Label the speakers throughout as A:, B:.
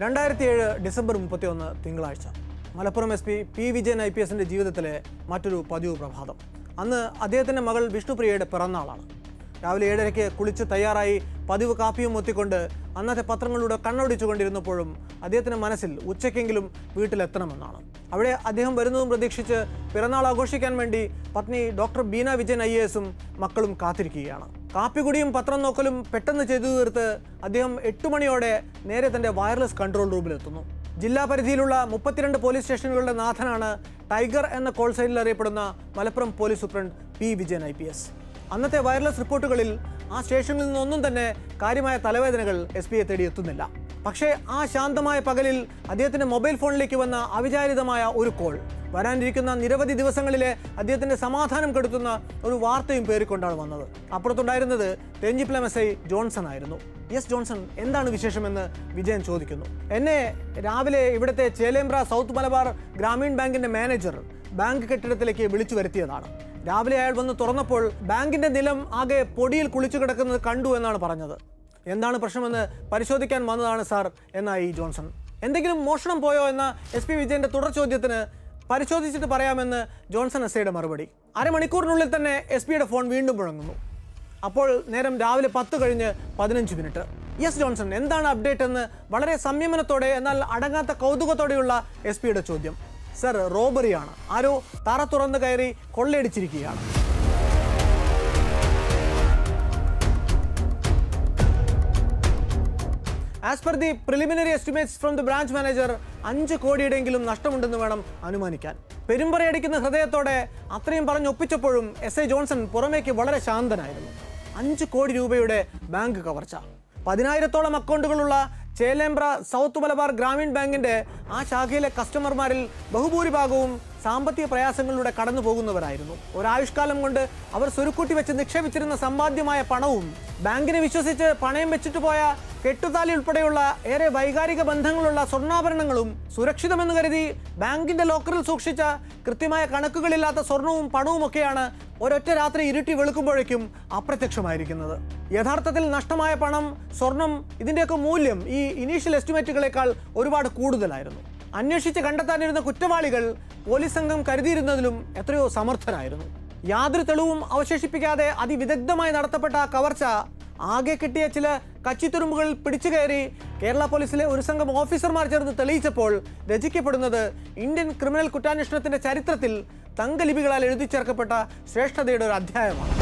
A: രണ്ടായിരത്തി ഏഴ് ഡിസംബർ മുപ്പത്തിയൊന്ന് തിങ്കളാഴ്ച Malappuram S P P Vijayan I P എസിൻ്റെ ജീവിതത്തിലെ മറ്റൊരു പതിവ് പ്രഭാതം അന്ന് അദ്ദേഹത്തിൻ്റെ മകൾ വിഷ്ണുപ്രിയയുടെ പിറന്നാളാണ് രാവിലെ ഏഴരയ്ക്ക് കുളിച്ച് തയ്യാറായി പതിവ് കാപ്പിയും ഒത്തിക്കൊണ്ട് അന്നത്തെ പത്രങ്ങളിലൂടെ കണ്ണോടിച്ചുകൊണ്ടിരുന്നപ്പോഴും അദ്ദേഹത്തിൻ്റെ മനസ്സിൽ ഉച്ചയ്ക്കെങ്കിലും വീട്ടിലെത്തണമെന്നാണ് അവിടെ അദ്ദേഹം വരുന്നതും പ്രതീക്ഷിച്ച് പിറന്നാൾ ആഘോഷിക്കാൻ വേണ്ടി പത്നി ഡോക്ടർ ബീന വിജയൻ ഐ എസും മക്കളും കാത്തിരിക്കുകയാണ് കാപ്പികുടിയും പത്രം നോക്കലും പെട്ടെന്ന് ചെയ്തു തീർത്ത് അദ്ദേഹം എട്ട് മണിയോടെ നേരെ തൻ്റെ വയർലെസ് കൺട്രോൾ റൂമിലെത്തുന്നു ജില്ലാ പരിധിയിലുള്ള മുപ്പത്തിരണ്ട് പോലീസ് സ്റ്റേഷനുകളുടെ നാഥനാണ് ടൈഗർ എന്ന കോൾ സൈഡിൽ അറിയപ്പെടുന്ന Malappuram police superintendent P Vijayan I P S അന്നത്തെ വയർലെസ് റിപ്പോർട്ടുകളിൽ ആ സ്റ്റേഷനിൽ നിന്നൊന്നും തന്നെ കാര്യമായ തലവേദനകൾ എസ് പിയെ തേടി എത്തുന്നില്ല പക്ഷേ ആ ശാന്തമായ പകലിൽ അദ്ദേഹത്തിന്റെ മൊബൈൽ ഫോണിലേക്ക് വന്ന അവിചാരിതമായ ഒരു കോൾ വരാനിരിക്കുന്ന നിരവധി ദിവസങ്ങളിലെ അദ്ദേഹത്തിന്റെ സമാധാനം കെടുത്തുന്ന ഒരു വാർത്തയും പേറിക്കൊണ്ടാണ് വന്നത് അപ്പുറത്തുണ്ടായിരുന്നത് രഞ്ജിപ്ലം എസ് ഐ ജോൺസൺ ആയിരുന്നു യെസ് ജോൺസൺ എന്താണ് വിശേഷമെന്ന് വിജയൻ ചോദിക്കുന്നു എന്നെ രാവിലെ ഇവിടുത്തെ ചേലേമ്പ്ര സൗത്ത് മലബാർ ഗ്രാമീൺ ബാങ്കിന്റെ മാനേജർ ബാങ്ക് കെട്ടിടത്തിലേക്ക് വിളിച്ചു വരുത്തിയതാണ് രാവിലെ അയാൾ വന്ന് തുറന്നപ്പോൾ ബാങ്കിന്റെ നിലം ആകെ പൊടിയിൽ കുളിച്ചു കിടക്കുന്നത് കണ്ടു എന്നാണ് പറഞ്ഞത് എന്താണ് പ്രശ്നമെന്ന് പരിശോധിക്കാൻ വന്നതാണ് സാർ എന്നായി ജോൺസൺ എന്തെങ്കിലും മോഷണം പോയോ എന്ന എസ് പി വിജയന്റെ തുടർ ചോദ്യത്തിന് പരിശോധിച്ചിട്ട് പറയാമെന്ന് ജോൺസൺ എസ് ഐയുടെ മറുപടി അരമണിക്കൂറിനുള്ളിൽ തന്നെ എസ് പിയുടെ ഫോൺ വീണ്ടും മുഴങ്ങുന്നു അപ്പോൾ നേരം രാവിലെ പത്ത് കഴിഞ്ഞ് പതിനഞ്ച് മിനിറ്റ് യെസ് ജോൺസൺ എന്താണ് അപ്ഡേറ്റ് എന്ന് വളരെ സംയമനത്തോടെ എന്നാൽ അടങ്ങാത്ത കൗതുകത്തോടെയുള്ള എസ് പിയുടെ ചോദ്യം സർ റോബറിയാണ് ആരോ തറ തുറന്ന് കയറി കൊള്ളയടിച്ചിരിക്കുകയാണ് as per the preliminary estimates from the branch manager അഞ്ച് കോടിയുടെയെങ്കിലും നഷ്ടമുണ്ടെന്ന് വേണം അനുമാനിക്കാൻ പെരുമ്പറയടിക്കുന്ന ഹൃദയത്തോടെ അത്രയും പറഞ്ഞൊപ്പിച്ചപ്പോഴും എസ് ഐ ജോൺസൺ പുറമേക്ക് വളരെ ശാന്തനായിരുന്നു അഞ്ച് കോടി രൂപയുടെ ബാങ്ക് കവർച്ച പതിനായിരത്തോളം അക്കൗണ്ടുകളുള്ള ചേലേമ്പ്ര സൗത്ത് മലബാർ ഗ്രാമീൺ ബാങ്കിന്റെ ആ ശാഖയിലെ കസ്റ്റമർമാരിൽ ബഹുഭൂരിഭാഗവും സാമ്പത്തിക പ്രയാസങ്ങളിലൂടെ കടന്നു പോകുന്നവരായിരുന്നു ഒരായുഷ്കാലം കൊണ്ട് അവർ സ്വരുക്കൂട്ടി വെച്ച് നിക്ഷേപിച്ചിരുന്ന സമ്പാദ്യമായ പണവും ബാങ്കിനെ വിശ്വസിച്ച് പണയം വെച്ചിട്ട് പോയ കെട്ടുതാലി ഉൾപ്പെടെയുള്ള ഏറെ വൈകാരിക ബന്ധങ്ങളുള്ള സ്വർണ്ണാഭരണങ്ങളും സുരക്ഷിതമെന്ന് കരുതി ബാങ്കിന്റെ ലോക്കറിൽ സൂക്ഷിച്ച കൃത്യമായ കണക്കുകളില്ലാത്ത സ്വർണവും പണവും ഒക്കെയാണ് ഒരൊറ്റ രാത്രി ഇരുട്ടി വെളുക്കുമ്പോഴേക്കും അപ്രത്യക്ഷമായിരിക്കുന്നത് യഥാർത്ഥത്തിൽ നഷ്ടമായ പണം സ്വർണം ഇതിൻ്റെയൊക്കെ മൂല്യം ഈ ഇനീഷ്യൽ എസ്റ്റിമേറ്റുകളെക്കാൾ ഒരുപാട് കൂടുതലായിരുന്നു അന്വേഷിച്ച് കണ്ടെത്താനിരുന്ന കുറ്റവാളികൾ പോലീസ് സംഘം കരുതിയിരുന്നതിലും എത്രയോ സമർത്ഥരായിരുന്നു യാതൊരു തെളിവും അവശേഷിപ്പിക്കാതെ അതിവിദഗ്ധമായി നടത്തപ്പെട്ട ആ കവർച്ച ആകെ കിട്ടിയ ചില കച്ചിത്തുരുമ്പുകളിൽ പിടിച്ചു കയറി കേരള പോലീസിലെ ഒരു സംഘം ഓഫീസർമാർ ചേർന്ന് തെളിയിച്ചപ്പോൾ രചിക്കപ്പെടുന്നത് ഇന്ത്യൻ ക്രിമിനൽ കുറ്റാന്വേഷണത്തിന്റെ ചരിത്രത്തിൽ തങ്കലിപികളാൽ എഴുതി ചേർക്കപ്പെട്ട ശ്രേഷ്ഠതയുടെ ഒരു അധ്യായമാണ്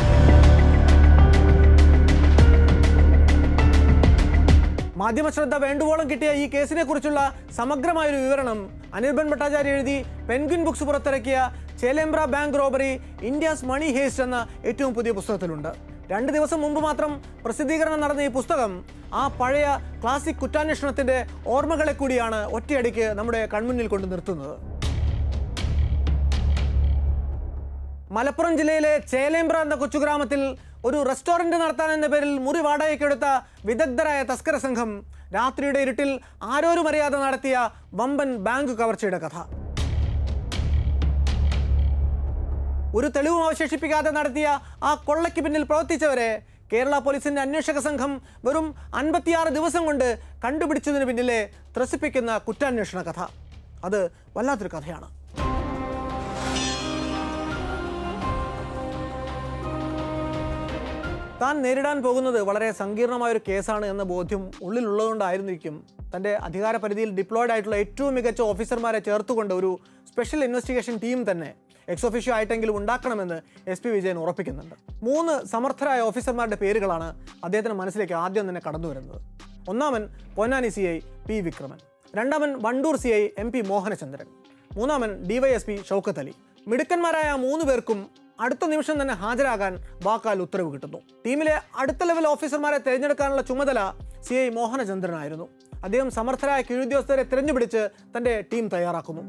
A: മാധ്യമശ്രദ്ധ വേണ്ടുവോളം കിട്ടിയ ഈ കേസിനെ കുറിച്ചുള്ള സമഗ്രമായൊരു വിവരണം അനിർബൻ ഭട്ടാചാര്യ എഴുതി പെൻഗ്വിൻ ബുക്സ് പുറത്തിറക്കിയ Chelembra bank robbery India's money heist എന്ന ഏറ്റവും പുതിയ പുസ്തകത്തിലുണ്ട് രണ്ട് ദിവസം മുമ്പ് മാത്രം പ്രസിദ്ധീകരണം നടന്ന ഈ പുസ്തകം ആ പഴയ ക്ലാസിക് കുറ്റാന്വേഷണത്തിന്റെ ഓർമ്മകളെ കൂടിയാണ് ഒറ്റയടിക്ക് നമ്മുടെ കൺമുന്നിൽ കൊണ്ട് നിർത്തുന്നത് മലപ്പുറം ജില്ലയിലെ ചേലേമ്പ്ര എന്ന കൊച്ചുഗ്രാമത്തിൽ ഒരു റെസ്റ്റോറന്റ് നടത്താൻ എന്ന പേരിൽ മുറി വാടകയ്ക്കെടുത്ത വിദഗ്ധരായ തസ്കര സംഘം രാത്രിയുടെ ഇരുട്ടിൽ ആരോരും അറിയാതെ നടത്തിയ വമ്പൻ ബാങ്ക് കവർച്ചയുടെ കഥ ഒരു തെളിവും അവശേഷിപ്പിക്കാതെ നടത്തിയ ആ കൊള്ളയ്ക്ക് പിന്നിൽ പ്രവർത്തിച്ചവരെ കേരള പോലീസിന്റെ അന്വേഷക സംഘം വെറും അൻപത്തിയാറ് ദിവസം കൊണ്ട് കണ്ടുപിടിച്ചതിന് പിന്നിലെ ത്രസിപ്പിക്കുന്ന കുറ്റാന്വേഷണ കഥ അത് വല്ലാത്തൊരു കഥയാണ് താൻ നേരിടാൻ പോകുന്നത് വളരെ സങ്കീർണമായ ഒരു കേസാണ് എന്ന ബോധ്യം ഉള്ളിലുള്ളതുകൊണ്ടായിരുന്നിരിക്കും തൻ്റെ അധികാര പരിധിയിൽ ഡിപ്ലോയ്ഡ് ആയിട്ടുള്ള ഏറ്റവും മികച്ച ഓഫീസർമാരെ ചേർത്തുകൊണ്ട് ഒരു സ്പെഷ്യൽ ഇൻവെസ്റ്റിഗേഷൻ ടീം തന്നെ എക്സ് ഒഫീഷ്യോ ആയിട്ടെങ്കിലും ഉണ്ടാക്കണമെന്ന് എസ് പി വിജയൻ ഉറപ്പിക്കുന്നുണ്ട് മൂന്ന് സമർത്ഥരായ ഓഫീസർമാരുടെ പേരുകളാണ് അദ്ദേഹത്തിന് മനസ്സിലേക്ക് ആദ്യം തന്നെ കടന്നു വരുന്നത് ഒന്നാമൻ Ponnani C I P Vikraman രണ്ടാമൻ Wandoor C I M P Mohanachandran മൂന്നാമൻ ഡിവൈഎസ്പി ഷൗക്കത്ത് അലി മിടുക്കന്മാരായ ആ മൂന്ന് പേർക്കും അടുത്ത നിമിഷം തന്നെ ഹാജരാകാൻ വാക്കാൽ ഉത്തരവ് കിട്ടുന്നു ടീമിലെ അടുത്ത ലെവൽ ഓഫീസർമാരെ തിരഞ്ഞെടുക്കാനുള്ള ചുമതല സി ഐ മോഹനചന്ദ്രനായിരുന്നു അദ്ദേഹം സമർത്ഥരായ കീഴുദ്യോഗസ്ഥരെ തിരഞ്ഞുപിടിച്ച് തന്റെ ടീം തയ്യാറാക്കുന്നു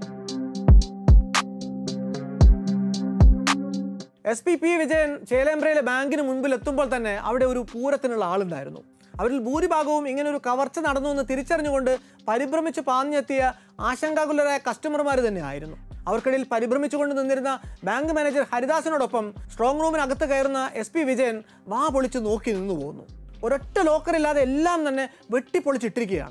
A: എസ് പി പി വിജയൻ ചേലേമ്പ്രയിലെ ബാങ്കിന് മുൻപിൽ എത്തുമ്പോൾ തന്നെ അവിടെ ഒരു പൂരത്തിനുള്ള ആളുണ്ടായിരുന്നു അവരിൽ ഭൂരിഭാഗവും ഇങ്ങനെ ഒരു കവർച്ച നടന്നു എന്ന് തിരിച്ചറിഞ്ഞുകൊണ്ട് പരിഭ്രമിച്ച് പാഞ്ഞെത്തിയ ആശങ്കാകുലരായ കസ്റ്റമർമാർ തന്നെയായിരുന്നു അവർക്കിടയിൽ പരിഭ്രമിച്ചുകൊണ്ട് നിന്നിരുന്ന ബാങ്ക് മാനേജർ ഹരിദാസിനോടൊപ്പം സ്ട്രോങ് റൂമിനകത്ത് കയറുന്ന എസ് പി വിജയൻ വാ പൊളിച്ച് നോക്കി നിന്നു പോകുന്നു ഒരൊറ്റ ലോക്കറില്ലാതെ എല്ലാം തന്നെ വെട്ടിപ്പൊളിച്ചിട്ടിരിക്കുകയാണ്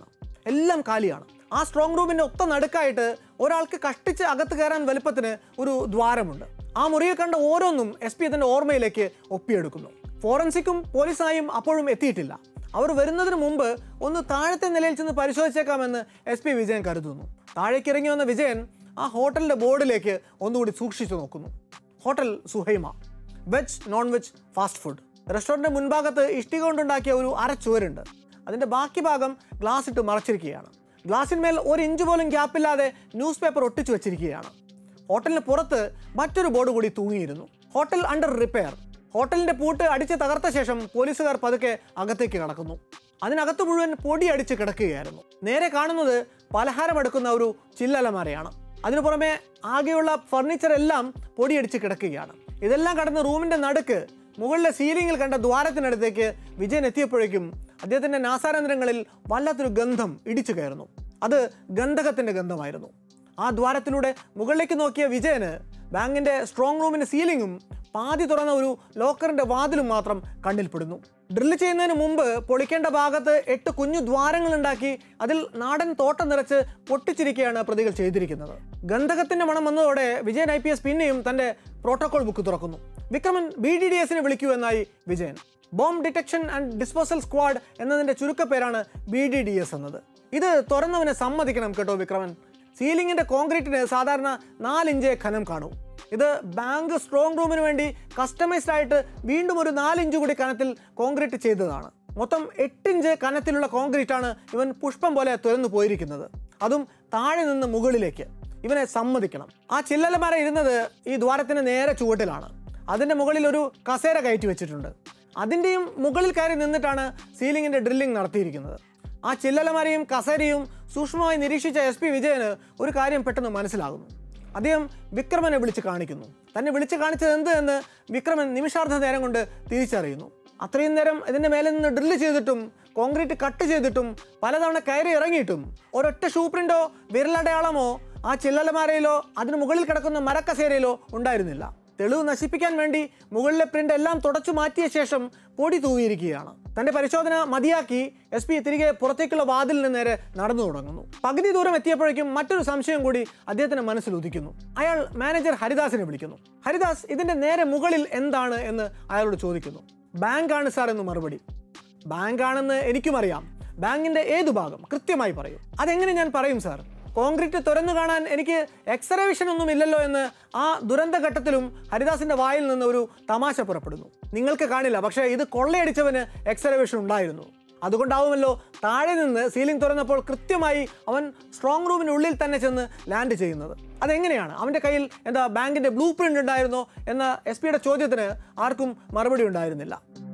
A: എല്ലാം കാലിയാണ് ആ സ്ട്രോങ് റൂമിൻ്റെ ഒത്ത നടുക്കായിട്ട് ഒരാൾക്ക് കഷ്ടിച്ച് അകത്ത് കയറാൻ വലുപ്പത്തിന് ഒരു ദ്വാരമുണ്ട് ആ മുറിയിൽ കണ്ട ഓരോന്നും എസ് പി അതിൻ്റെ ഓർമ്മയിലേക്ക് ഒപ്പിയെടുക്കുന്നു ഫോറൻസിക്കും പോലീസായും അപ്പോഴും എത്തിയിട്ടില്ല അവർ വരുന്നതിന് മുമ്പ് ഒന്ന് താഴത്തെ നിലയിൽ ചെന്ന് പരിശോധിച്ചേക്കാമെന്ന് എസ് പി വിജയൻ കരുതുന്നു താഴേക്ക് ഇറങ്ങി വന്ന വിജയൻ ആ ഹോട്ടലിൻ്റെ ബോർഡിലേക്ക് ഒന്നുകൂടി സൂക്ഷിച്ചു നോക്കുന്നു hotel Suhaima veg non veg fast food restaurant മുൻഭാഗത്ത് ഇഷ്ടിക കൊണ്ടുണ്ടാക്കിയ ഒരു അരച്ചുവരുണ്ട് അതിൻ്റെ ബാക്കി ഭാഗം ഗ്ലാസ് ഇട്ട് മറച്ചിരിക്കുകയാണ് ഗ്ലാസിന്മേൽ ഒരു ഇഞ്ച് പോലും ഗ്യാപ്പില്ലാതെ ന്യൂസ് പേപ്പർ ഒട്ടിച്ചു വെച്ചിരിക്കുകയാണ് ഹോട്ടലിന് പുറത്ത് മറ്റൊരു ബോർഡ് കൂടി തൂങ്ങിയിരുന്നു ഹോട്ടൽ അണ്ടർ റിപ്പയർ ഹോട്ടലിന്റെ പൂട്ട് അടിച്ച് തകർത്ത ശേഷം പോലീസുകാർ പതുക്കെ അകത്തേക്ക് കടക്കുന്നു അതിനകത്ത് മുഴുവൻ പൊടി അടിച്ച് കിടക്കുകയായിരുന്നു നേരെ കാണുന്നത് പലഹാരം എടുക്കുന്ന ഒരു ചില്ലലമാരയാണ് അതിനു പുറമെ ആകെയുള്ള ഫർണിച്ചർ എല്ലാം പൊടിയടിച്ച് കിടക്കുകയാണ് ഇതെല്ലാം കടന്ന് റൂമിന്റെ നടുക്ക് മുകളിലെ സീലിംഗിൽ കണ്ട ദ്വാരത്തിനടുത്തേക്ക് വിജയൻ എത്തിയപ്പോഴേക്കും അദ്ദേഹത്തിന്റെ നാസാരന്ധ്രങ്ങളിൽ വല്ലാത്തൊരു ഗന്ധം ഇടിച്ചു കയറുന്നു അത് ഗന്ധകത്തിന്റെ ഗന്ധമായിരുന്നു ആ ദ്വാരത്തിലൂടെ മുകളിലേക്ക് നോക്കിയ വിജയന് ബാങ്കിന്റെ സ്ട്രോങ് റൂമിന്റെ സീലിംഗും പാതി തുറന്ന ഒരു ലോക്കറിന്റെ വാതിലും മാത്രം കണ്ണിൽപ്പെടുന്നു ഡ്രില്ല് ചെയ്യുന്നതിന് മുമ്പ് പൊളിക്കേണ്ട ഭാഗത്ത് എട്ട് കുഞ്ഞു ദ്വാരങ്ങൾ ഉണ്ടാക്കി അതിൽ നാടൻ തോട്ടം നിറച്ച് പൊട്ടിച്ചിരിക്കുകയാണ് പ്രതികൾ ചെയ്തിരിക്കുന്നത് ഗന്ധകത്തിന്റെ മണം വന്നതോടെ വിജയൻ ഐ പി എസ് പിന്നെയും തന്റെ പ്രോട്ടോകോൾ ബുക്ക് തുറക്കുന്നു വിക്രമൻ ബി ഡി ഡി എസിനെ വിളിക്കൂ എന്നായി വിജയൻ bomb detection and disposal squad എന്നതിന്റെ ചുരുക്കപ്പേരാണ് ബി ഡി ഡി എസ് എന്നത് ഇത് തുറന്നവനെ സമ്മതിക്കണം കേട്ടോ വിക്രമൻ സീലിംഗിന്റെ കോൺക്രീറ്റിന് സാധാരണ നാലിഞ്ചേ ഖനം കാണൂ ഇത് ബാങ്ക് സ്ട്രോങ് റൂമിന് വേണ്ടി കസ്റ്റമൈസ്ഡ് ആയിട്ട് വീണ്ടും ഒരു നാലിഞ്ച് കൂടി കനത്തിൽ കോൺക്രീറ്റ് ചെയ്തതാണ് മൊത്തം എട്ടിഞ്ച് കനത്തിലുള്ള കോൺക്രീറ്റ് ആണ് ഇവൻ പുഷ്പം പോലെ തുറന്നു പോയിരിക്കുന്നത് അതും താഴെ നിന്ന് മുകളിലേക്ക് ഇവനെ സമ്മതിക്കണം ആ ചില്ലലമര ഇരുന്നത് ഈ ദ്വാരത്തിന് നേരെ ചുവട്ടിലാണ് അതിൻ്റെ മുകളിൽ ഒരു കസേര കയറ്റി വെച്ചിട്ടുണ്ട് അതിൻ്റെയും മുകളിൽ കയറി നിന്നിട്ടാണ് സീലിംഗിൻ്റെ ഡ്രില്ലിംഗ് നടത്തിയിരിക്കുന്നത് ആ ചില്ലലമരയും കസേരയും സൂക്ഷ്മമായി നിരീക്ഷിച്ച എസ് പി വിജയന് ഒരു കാര്യം പെട്ടെന്ന് മനസ്സിലാകുന്നു അദ്ദേഹം വിക്രമനെ വിളിച്ച് കാണിക്കുന്നു തന്നെ വിളിച്ച് കാണിച്ചത് എന്ത് എന്ന് വിക്രമൻ നിമിഷാർദ്ധ നേരം കൊണ്ട് തിരിച്ചറിയുന്നു അത്രയും നേരം ഇതിൻ്റെ മേലെ നിന്ന് ഡ്രില്ല് ചെയ്തിട്ടും കോൺക്രീറ്റ് കട്ട് ചെയ്തിട്ടും പലതവണ കയറി ഇറങ്ങിയിട്ടും ഒരൊറ്റ ഷൂ പ്രിൻ്റോ വിരലടയാളമോ ആ ചില്ലലമാരയിലോ അതിന് മുകളിൽ കിടക്കുന്ന മരക്കസേരയിലോ ഉണ്ടായിരുന്നില്ല തെളിവ് നശിപ്പിക്കാൻ വേണ്ടി മുകളിലെ പ്രിന്റ് എല്ലാം തുടച്ചു മാറ്റിയ ശേഷം പൊടി തൂവിയിരിക്കുകയാണ് തന്റെ പരിശോധന മതിയാക്കി എസ് പി തിരികെ പുറത്തേക്കുള്ള വാതിലിന് നേരെ നടന്നു തുടങ്ങുന്നു പകുതി ദൂരം എത്തിയപ്പോഴേക്കും മറ്റൊരു സംശയം കൂടി അദ്ദേഹത്തിന്റെ മനസ്സിൽ ഉദിക്കുന്നു അയാൾ മാനേജർ ഹരിദാസിനെ വിളിക്കുന്നു ഹരിദാസ് ഇതിന്റെ നേരെ മുകളിൽ എന്താണ് എന്ന് അയാളോട് ചോദിക്കുന്നു ബാങ്കാണ് സാർ എന്ന് മറുപടി ബാങ്കാണെന്ന് എനിക്കും അറിയാം ബാങ്കിന്റെ ഏതു ഭാഗം കൃത്യമായി പറയും അതെങ്ങനെ ഞാൻ പറയും സാർ കോൺക്രീറ്റ് തുറന്നു കാണാൻ എനിക്ക് എക്സ്റേ വിഷൻ ഒന്നും ഇല്ലല്ലോ എന്ന് ആ ദുരന്ത ഘട്ടത്തിലും ഹരിദാസിന്റെ വായിൽ നിന്ന് ഒരു തമാശ പുറപ്പെടുന്നു നിങ്ങൾക്ക് കാണില്ല പക്ഷേ ഇത് കൊള്ളയടിച്ചവന് എക്സ്റേ വിഷൻ ഉണ്ടായിരുന്നു അതുകൊണ്ടാവുമല്ലോ താഴെ നിന്ന് സീലിംഗ് തുറന്നപ്പോൾ കൃത്യമായി അവൻ സ്ട്രോങ് റൂമിനുള്ളിൽ തന്നെ ചെന്ന് ലാൻഡ് ചെയ്യുന്നത് അതെങ്ങനെയാണ് അവൻ്റെ കയ്യിൽ എന്താ ബാങ്കിൻ്റെ ബ്ലൂ പ്രിൻ്റ് ഉണ്ടായിരുന്നോ എന്ന എസ് പിയുടെ ചോദ്യത്തിന് ആർക്കും മറുപടി ഉണ്ടായിരുന്നില്ല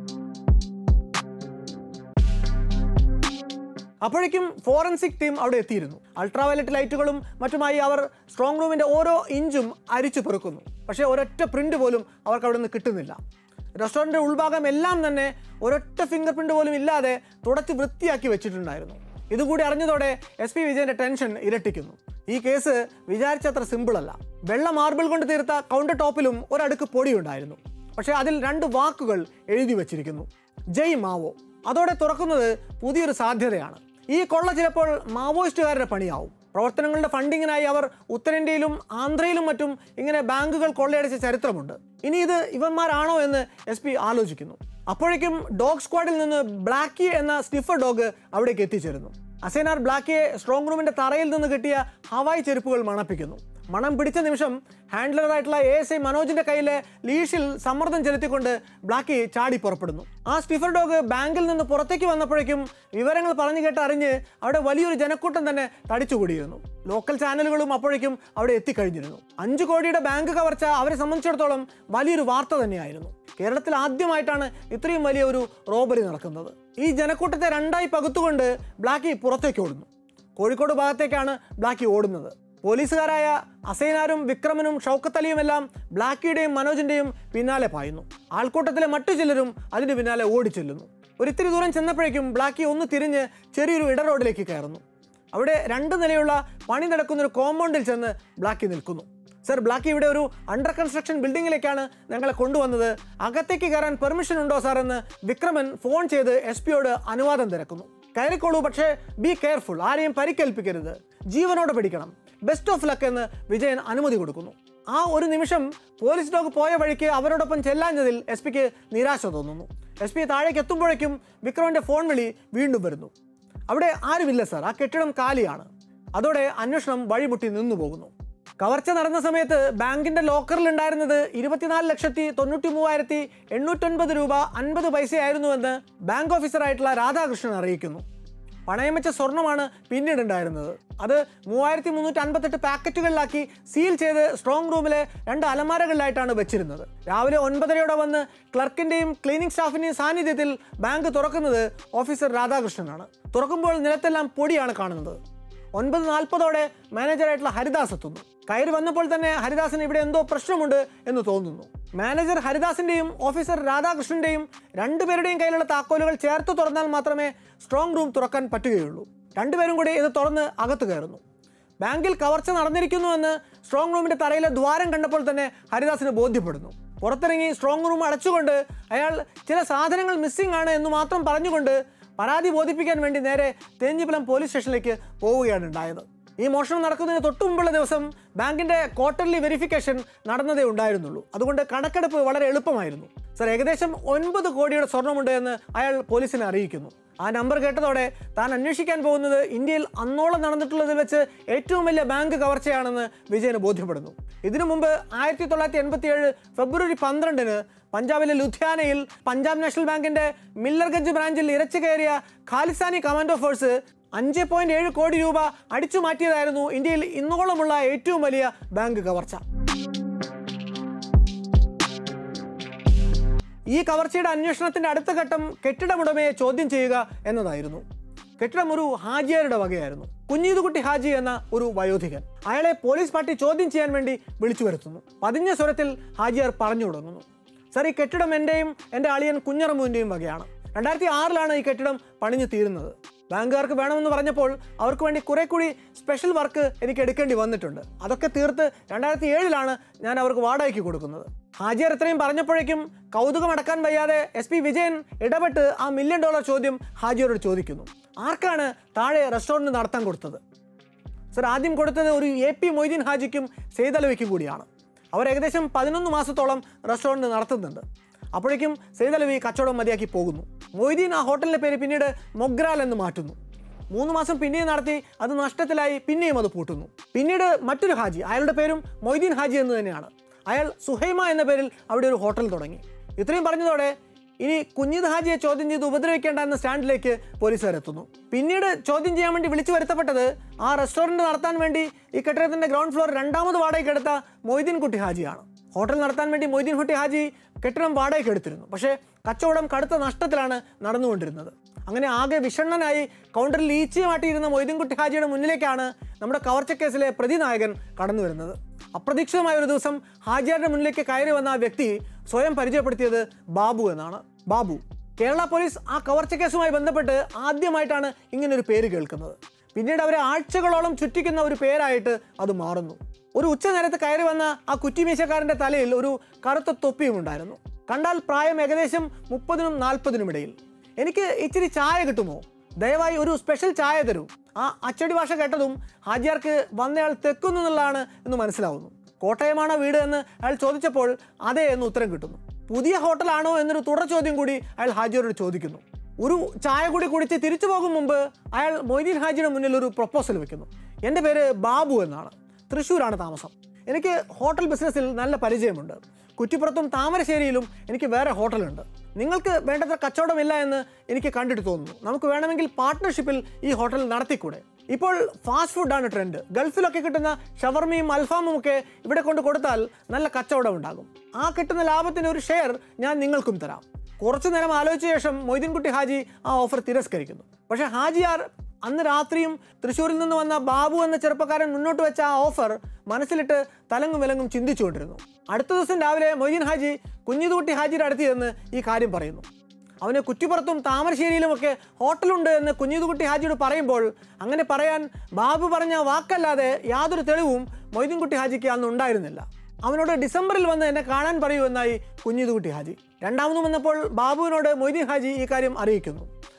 A: അപ്പോഴേക്കും ഫോറൻസിക് ടീം അവിടെ എത്തിയിരുന്നു അൾട്രാവയലറ്റ് ലൈറ്റുകളും മറ്റുമായി അവർ സ്ട്രോങ് റൂമിന്റെ ഓരോ ഇഞ്ചും അരിച്ചു പെറുക്കുന്നു പക്ഷേ ഒരൊറ്റ പ്രിന്റ് പോലും അവർക്ക് അവിടെ നിന്ന് കിട്ടുന്നില്ല റെസ്റ്റോറൻറ്റ് ഉൾഭാഗം എല്ലാം തന്നെ ഒരൊറ്റ ഫിംഗർ പ്രിന്റ് പോലും ഇല്ലാതെ തുടച്ച് വൃത്തിയാക്കി വെച്ചിട്ടുണ്ടായിരുന്നു ഇതുകൂടി അറിഞ്ഞതോടെ എസ് പി വിജയന്റെ ടെൻഷൻ ഇരട്ടിക്കുന്നു ഈ കേസ് വിചാരിച്ചത്ര സിമ്പിൾ അല്ല വെള്ള മാർബിൾ കൊണ്ട് തീർത്ത കൗണ്ടർ ടോപ്പിലും ഒരടുക്ക് പൊടിയുണ്ടായിരുന്നു പക്ഷേ അതിൽ രണ്ട് വാക്കുകൾ എഴുതി വച്ചിരിക്കുന്നു ജയ് മാവോ അതോടെ തുറക്കുന്നത് പുതിയൊരു സാധ്യതയാണ് ഈ കൊള്ള ചിലപ്പോൾ മാവോയിസ്റ്റുകാരുടെ പണിയാവും പ്രവർത്തനങ്ങളുടെ ഫണ്ടിങ്ങിനായി അവർ ഉത്തരേന്ത്യയിലും ആന്ധ്രയിലും മറ്റും ഇങ്ങനെ ബാങ്കുകൾ കൊള്ളയടിച്ച ചരിത്രമുണ്ട് ഇനി ഇത് ഇവന്മാരാണോ എന്ന് എസ് പി ആലോചിക്കുന്നു അപ്പോഴേക്കും ഡോഗ് സ്ക്വാഡിൽ നിന്ന് ബ്ലാക്കി എന്ന സ്റ്റിഫർ ഡോഗ് അവിടേക്ക് എത്തിച്ചേരുന്നു അസേനാർ ബ്ലാക്കിയെ സ്ട്രോങ് റൂമിന്റെ തറയിൽ നിന്ന് കിട്ടിയ ഹവായി ചെരുപ്പുകൾ മണപ്പിക്കുന്നു മണം പിടിച്ച നിമിഷം ഹാൻഡ്ലറായിട്ടുള്ള എ എസ് ഐ മനോജിന്റെ കയ്യിലെ ലീഷിൽ സമ്മർദ്ദം ചെലുത്തിക്കൊണ്ട് ബ്ലാക്കി ചാടി പുറപ്പെടുന്നു ആ സ്റ്റിഫർ ഡോഗ് ബാങ്കിൽ നിന്ന് പുറത്തേക്ക് വന്നപ്പോഴേക്കും വിവരങ്ങൾ പറഞ്ഞു കേട്ട് അറിഞ്ഞ് അവിടെ വലിയൊരു ജനക്കൂട്ടം തന്നെ തടിച്ചുകൂടിയിരുന്നു ലോക്കൽ ചാനലുകളും അപ്പോഴേക്കും അവിടെ എത്തിക്കഴിഞ്ഞിരുന്നു അഞ്ചു കോടിയുടെ ബാങ്ക് കവർച്ച അവരെ സംബന്ധിച്ചിടത്തോളം വലിയൊരു വാർത്ത തന്നെയായിരുന്നു കേരളത്തിൽ ആദ്യമായിട്ടാണ് ഇത്രയും വലിയ ഒരു റോബറി നടക്കുന്നത് ഈ ജനക്കൂട്ടത്തെ രണ്ടായി പകുത്തുകൊണ്ട് ബ്ലാക്കി പുറത്തേക്ക് ഓടുന്നു കോഴിക്കോട് ഭാഗത്തേക്കാണ് ബ്ലാക്കി ഓടുന്നത് പോലീസുകാരായ അസൈനാരും വിക്രമനും ഷൗക്കത്ത് അലിയും എല്ലാം ബ്ലാക്കിയുടെയും മനോജിന്റെയും പിന്നാലെ പായുന്നു ആൾക്കൂട്ടത്തിലെ മറ്റു ചിലരും അതിന് പിന്നാലെ ഓടിച്ചെല്ലുന്നു ഒരിത്തിരി ദൂരം ചെന്നപ്പോഴേക്കും ബ്ലാക്കി ഒന്ന് തിരിഞ്ഞ് ചെറിയൊരു ഇടറോഡിലേക്ക് കയറുന്നു അവിടെ രണ്ട് നിലയുള്ള പണി നടക്കുന്ന ഒരു കോമ്പൗണ്ടിൽ ചെന്ന് ബ്ലാക്കി നിൽക്കുന്നു സർ ബ്ലാക്കി ഇവിടെ ഒരു അണ്ടർ കൺസ്ട്രക്ഷൻ ബിൽഡിങ്ങിലേക്കാണ് ഞങ്ങളെ കൊണ്ടുവന്നത് അകത്തേക്ക് കയറാൻ പെർമിഷൻ ഉണ്ടോ സാർ എന്ന് വിക്രമൻ ഫോൺ ചെയ്ത് എസ് പിയോട് അനുവാദം തിരക്കുന്നു കയറിക്കോളൂ പക്ഷേ ബി കെയർഫുൾ ആരെയും പരിക്കേൽപ്പിക്കരുത് ജീവനോടെ പിടിക്കണം ബെസ്റ്റ് ഓഫ് ലക്ക് എന്ന് വിജയൻ അനുമതി കൊടുക്കുന്നു ആ ഒരു നിമിഷം പോലീസ് ഡോഗ് പോയ വഴിക്ക് അവരോടൊപ്പം ചെല്ലാഞ്ഞതിൽ എസ് പിക്ക് നിരാശ തോന്നുന്നു എസ് പി താഴേക്ക് എത്തുമ്പോഴേക്കും വിക്രമിൻ്റെ ഫോൺ വിളി വീണ്ടും വരുന്നു അവിടെ ആരുമില്ല സാർ ആ കെട്ടിടം കാലിയാണ് അതോടെ അന്വേഷണം വഴിമുട്ടി നിന്നു പോകുന്നു കവർച്ച നടന്ന സമയത്ത് ബാങ്കിന്റെ ലോക്കറിൽ ഉണ്ടായിരുന്നത് ഇരുപത്തിനാല് ലക്ഷത്തി തൊണ്ണൂറ്റി മൂവായിരത്തി എണ്ണൂറ്റൊൻപത് രൂപ അൻപത് പൈസയായിരുന്നുവെന്ന് ബാങ്ക് ഓഫീസറായിട്ടുള്ള രാധാകൃഷ്ണൻ അറിയിക്കുന്നു പണയം വെച്ച സ്വർണ്ണമാണ് പിന്നീട് ഉണ്ടായിരുന്നത് അത് മൂവായിരത്തി മുന്നൂറ്റി അൻപത്തെട്ട് പാക്കറ്റുകളിലാക്കി സീൽ ചെയ്ത് സ്ട്രോങ് റൂമിലെ രണ്ട് അലമാരകളിലായിട്ടാണ് വെച്ചിരുന്നത് രാവിലെ ഒൻപതരയോടെ വന്ന് ക്ലർക്കിന്റെയും ക്ലീനിങ് സ്റ്റാഫിന്റെയും സാന്നിധ്യത്തിൽ ബാങ്ക് തുറക്കുന്നത് ഓഫീസർ രാധാകൃഷ്ണനാണ് തുറക്കുമ്പോൾ നിലത്തെല്ലാം പൊടിയാണ് കാണുന്നത് ഒൻപത് നാൽപ്പതോടെ മാനേജറായിട്ടുള്ള ഹരിദാസ് എത്തുന്നു കയറി വന്നപ്പോൾ തന്നെ ഹരിദാസിന് ഇവിടെ എന്തോ പ്രശ്നമുണ്ട് എന്ന് തോന്നുന്നു മാനേജർ ഹരിദാസിന്റെയും ഓഫീസർ രാധാകൃഷ്ണന്റെയും രണ്ടുപേരുടെയും കയ്യിലുള്ള താക്കോലുകൾ ചേർത്ത് തുറന്നാൽ മാത്രമേ സ്ട്രോങ് റൂം തുറക്കാൻ പറ്റുകയുള്ളൂ രണ്ടുപേരും കൂടി ഇത് തുറന്ന് അകത്ത് കയറുന്നു ബാങ്കിൽ കവർച്ച നടന്നിരിക്കുന്നുവെന്ന് സ്ട്രോങ് റൂമിന്റെ തറയിലെ ദ്വാരം കണ്ടപ്പോൾ തന്നെ ഹരിദാസിന് ബോധ്യപ്പെടുന്നു പുറത്തിറങ്ങി സ്ട്രോങ് റൂം അടച്ചുകൊണ്ട് അയാൾ ചില സാധനങ്ങൾ മിസ്സിംഗ് ആണ് എന്ന് മാത്രം പറഞ്ഞുകൊണ്ട് പരാതി ബോധിപ്പിക്കാൻ വേണ്ടി നേരെ തേഞ്ഞിപ്പലം പോലീസ് സ്റ്റേഷനിലേക്ക് പോവുകയാണ് ഉണ്ടായത് ഈ മോഷണം നടക്കുന്നതിന് തൊട്ടു മുമ്പുള്ള ദിവസം ബാങ്കിന്റെ ക്വാർട്ടർലി വെരിഫിക്കേഷൻ നടന്നതേ ഉണ്ടായിരുന്നുള്ളൂ അതുകൊണ്ട് കണക്കെടുപ്പ് വളരെ എളുപ്പമായിരുന്നു സർ ഏകദേശം ഒൻപത് കോടിയുടെ സ്വർണ്ണമുണ്ട് എന്ന് അയാൾ പോലീസിനെ അറിയിക്കുന്നു ആ നമ്പർ കേട്ടതോടെ താൻ അന്വേഷിക്കാൻ പോകുന്നത് ഇന്ത്യയിൽ അന്നോളം നടന്നിട്ടുള്ളതിൽ വെച്ച് ഏറ്റവും വലിയ ബാങ്ക് കവർച്ചയാണെന്ന് വിജയന് ബോധ്യപ്പെടുന്നു ഇതിനു മുമ്പ് ആയിരത്തി തൊള്ളായിരത്തി എൺപത്തി ഏഴ് ഫെബ്രുവരി പന്ത്രണ്ടിന് പഞ്ചാബിലെ ലുധിയാനയിൽ പഞ്ചാബ് നാഷണൽ ബാങ്കിന്റെ മില്ലർഗഞ്ച് ബ്രാഞ്ചിൽ ഇരച്ചു കയറിയ ഖാലിസ്ഥാനി കമാൻഡോ ഫോഴ്സ് അഞ്ച് പോയിന്റ് ഏഴ് കോടി രൂപ അടിച്ചു മാറ്റിയതായിരുന്നു ഇന്ത്യയിൽ ഇന്നോളമുള്ള ഏറ്റവും വലിയ ബാങ്ക് കവർച്ച ഈ കവർച്ചയുടെ അന്വേഷണത്തിന്റെ അടുത്ത ഘട്ടം കെട്ടിടമുടമയെ ചോദ്യം ചെയ്യുക എന്നതായിരുന്നു കെട്ടിടം ഒരു ഹാജിയാരുടെ വകയായിരുന്നു കുഞ്ഞീതുകുട്ടി ഹാജി എന്ന ഒരു വയോധികൻ അയാളെ പോലീസ് പാർട്ടി ചോദ്യം ചെയ്യാൻ വേണ്ടി വിളിച്ചു വരുത്തുന്നു പതിഞ്ഞ സ്വരത്തിൽ ഹാജിയാർ പറഞ്ഞു തുടങ്ങുന്നു സർ ഈ കെട്ടിടം എൻ്റെയും എൻ്റെ അളിയൻ കുഞ്ഞറമ്മുവിൻ്റെയും വകയാണ് രണ്ടായിരത്തി ആറിലാണ് ഈ കെട്ടിടം പണിഞ്ഞു തീരുന്നത് ബാങ്കുകാർക്ക് വേണമെന്ന് പറഞ്ഞപ്പോൾ അവർക്ക് വേണ്ടി കുറെ കൂടി സ്പെഷ്യൽ വർക്ക് എനിക്ക് എടുക്കേണ്ടി വന്നിട്ടുണ്ട് അതൊക്കെ തീർത്ത് രണ്ടായിരത്തി ഏഴിലാണ് ഞാൻ അവർക്ക് വാടകയ്ക്ക് കൊടുക്കുന്നത് ഹാജിയർ ഇത്രയും പറഞ്ഞപ്പോഴേക്കും കൗതുകം അടക്കാൻ വയ്യാതെ എസ് പി വിജയൻ ഇടപെട്ട് ആ മില്യൺ ഡോളർ ചോദ്യം ഹാജിയരോട് ചോദിക്കുന്നു ആർക്കാണ് താഴെ റെസ്റ്റോറൻറ്റ് നടത്താൻ കൊടുത്തത് സർ ആദ്യം കൊടുത്തത് ഒരു എ പി മൊയ്തീൻ ഹാജിക്കും സെയ്തലവിക്കും കൂടിയാണ് അവർ ഏകദേശം പതിനൊന്ന് മാസത്തോളം റെസ്റ്റോറൻറ്റ് നടത്തുന്നുണ്ട് അപ്പോഴേക്കും സെയ്തലവി കച്ചവടം മതിയാക്കി പോകുന്നു മൊയ്തീൻ ആ ഹോട്ടലിൻ്റെ പേര് പിന്നീട് മൊഗ്രാൽ എന്ന് മാറ്റുന്നു മൂന്ന് മാസം പിന്നെയും നടത്തി അത് നഷ്ടത്തിലായി പിന്നെയും അത് പൂട്ടുന്നു പിന്നീട് മറ്റൊരു ഹാജി അയാളുടെ പേരും മൊയ്തീൻ ഹാജി എന്ന് തന്നെയാണ് അയാൾ സുഹൈമ എന്ന പേരിൽ അവിടെ ഒരു ഹോട്ടൽ തുടങ്ങി ഇത്രയും പറഞ്ഞതോടെ ഇനി കുഞ്ഞിത് ഹാജിയെ ചോദ്യം ചെയ്ത് ഉപദ്രവിക്കേണ്ട എന്ന സ്റ്റാൻഡിലേക്ക് പോലീസുകാർ എത്തുന്നു പിന്നീട് ചോദ്യം ചെയ്യാൻ വേണ്ടി വിളിച്ചു വരുത്തപ്പെട്ടത് ആ റെസ്റ്റോറൻറ്റ് നടത്താൻ വേണ്ടി ഈ കെട്ടിടത്തിന്റെ ഗ്രൗണ്ട് ഫ്ലോർ രണ്ടാമത് വാടകയ്ക്ക് എടുത്ത മൊയ്തീൻ കുട്ടി ഹാജിയാണ് ഹോട്ടൽ നടത്താൻ വേണ്ടി മൊയ്തീൻ കുട്ടി ഹാജി കെട്ടിടം വാടകയ്ക്ക് എടുത്തിരുന്നു പക്ഷേ കച്ചവടം കടുത്ത നഷ്ടത്തിലാണ് നടന്നുകൊണ്ടിരുന്നത് അങ്ങനെ ആകെ വിഷണ്ണനായി കൗണ്ടറിൽ ഈച്ചയുമാട്ടിയിരുന്ന മൊയ്തീൻകുട്ടി ഹാജിയുടെ മുന്നിലേക്കാണ് നമ്മുടെ കവർച്ച കേസിലെ പ്രതിനായകൻ കടന്നു വരുന്നത് അപ്രതീക്ഷിതമായ ഒരു ദിവസം ഹാജിയാരുടെ മുന്നിലേക്ക് കയറി വന്ന ആ വ്യക്തി സ്വയം പരിചയപ്പെടുത്തിയത് ബാബു എന്നാണ് ബാബു കേരള പോലീസ് ആ കവർച്ച കേസുമായി ബന്ധപ്പെട്ട് ആദ്യമായിട്ടാണ് ഇങ്ങനൊരു പേര് കേൾക്കുന്നത് പിന്നീട് അവരെ ആഴ്ചകളോളം ചുറ്റിക്കുന്ന ഒരു പേരായിട്ട് അത് മാറുന്നു ഒരു ഉച്ച നേരത്ത് കയറി വന്ന ആ കുറ്റിമീശക്കാരൻ്റെ തലയിൽ ഒരു കറുത്ത തൊപ്പിയും ഉണ്ടായിരുന്നു കണ്ടാൽ പ്രായം ഏകദേശം മുപ്പതിനും നാൽപ്പതിനും ഇടയിൽ എനിക്ക് ഇച്ചിരി ചായ കിട്ടുമോ ദയവായി ഒരു സ്പെഷ്യൽ ചായ തരൂ ആ അച്ചടി ഭാഷ കേട്ടതും ഹാജിയാർക്ക് വന്നയാൾ തെക്കുന്നു എന്നുള്ളതാണ് എന്ന് മനസ്സിലാവുന്നു കോട്ടയമാണോ വീട് എന്ന് അയാൾ ചോദിച്ചപ്പോൾ അതെ എന്ന് ഉത്തരം കിട്ടുന്നു പുതിയ ഹോട്ടലാണോ എന്നൊരു തുടർ ചോദ്യം കൂടി അയാൾ ഹാജിയോട് ചോദിക്കുന്നു ഒരു ചായ കൂടി കുടിച്ച് തിരിച്ചു പോകും മുമ്പ് അയാൾ മൊയ്തീൻ ഹാജിയുടെ മുന്നിൽ ഒരു പ്രപ്പോസൽ വെക്കുന്നു എൻ്റെ പേര് ബാബു എന്നാണ് തൃശ്ശൂരാണ് താമസം എനിക്ക് ഹോട്ടൽ ബിസിനസ്സിൽ നല്ല പരിചയമുണ്ട് കുറ്റിപ്പുറത്തും താമരശ്ശേരിയിലും എനിക്ക് വേറെ ഹോട്ടലുണ്ട് നിങ്ങൾക്ക് വേണ്ടത്ര കച്ചവടമില്ല എന്ന് എനിക്ക് കണ്ടിട്ട് തോന്നുന്നു നമുക്ക് വേണമെങ്കിൽ പാർട്ട്ണർഷിപ്പിൽ ഈ ഹോട്ടൽ നടത്തിക്കൂടെ ഇപ്പോൾ ഫാസ്റ്റ് ഫുഡാണ് ട്രെൻഡ് ഗൾഫിലൊക്കെ കിട്ടുന്ന ഷവർമയും അൽഫാമും ഒക്കെ ഇവിടെ കൊണ്ട് കൊടുത്താൽ നല്ല കച്ചവടം ഉണ്ടാകും ആ കിട്ടുന്ന ലാഭത്തിന് ഒരു ഷെയർ ഞാൻ നിങ്ങൾക്കും തരാം കുറച്ചു നേരം ആലോചിച്ച ശേഷം മൊയ്തീൻകുട്ടി ഹാജി ആ ഓഫർ തിരസ്കരിക്കുന്നു പക്ഷേ ഹാജിയാർ അന്ന് രാത്രിയും തൃശ്ശൂരിൽ നിന്ന് വന്ന ബാബു എന്ന ചെറുപ്പക്കാരൻ മുന്നോട്ട് വെച്ച ആ ഓഫർ മനസ്സിലിട്ട് തലങ്ങും വിലങ്ങും ചിന്തിച്ചുകൊണ്ടിരുന്നു അടുത്ത ദിവസം രാവിലെ മൊയ്തീൻ ഹാജി കുഞ്ഞിതുകുട്ടി ഹാജിയുടെ അടുത്ത് ചെന്ന് ഈ കാര്യം പറയുന്നു അവന് കുറ്റിപ്പുറത്തും താമരശ്ശേരിയിലുമൊക്കെ ഹോട്ടലുണ്ട് എന്ന് കുഞ്ഞിതുകുട്ടി ഹാജിയോട് പറയുമ്പോൾ അങ്ങനെ പറയാൻ ബാബു പറഞ്ഞ വാക്കല്ലാതെ യാതൊരു തെളിവും മൊയ്തീൻകുട്ടി ഹാജിക്ക് അന്ന് ഉണ്ടായിരുന്നില്ല അവനോട് ഡിസംബറിൽ വന്ന് എന്നെ കാണാൻ പറയൂ എന്നായി കുഞ്ഞിതുകുട്ടി ഹാജി രണ്ടാമതും വന്നപ്പോൾ ബാബുവിനോട് മൊയ്തീൻ ഹാജി ഈ കാര്യം അറിയിക്കുന്നു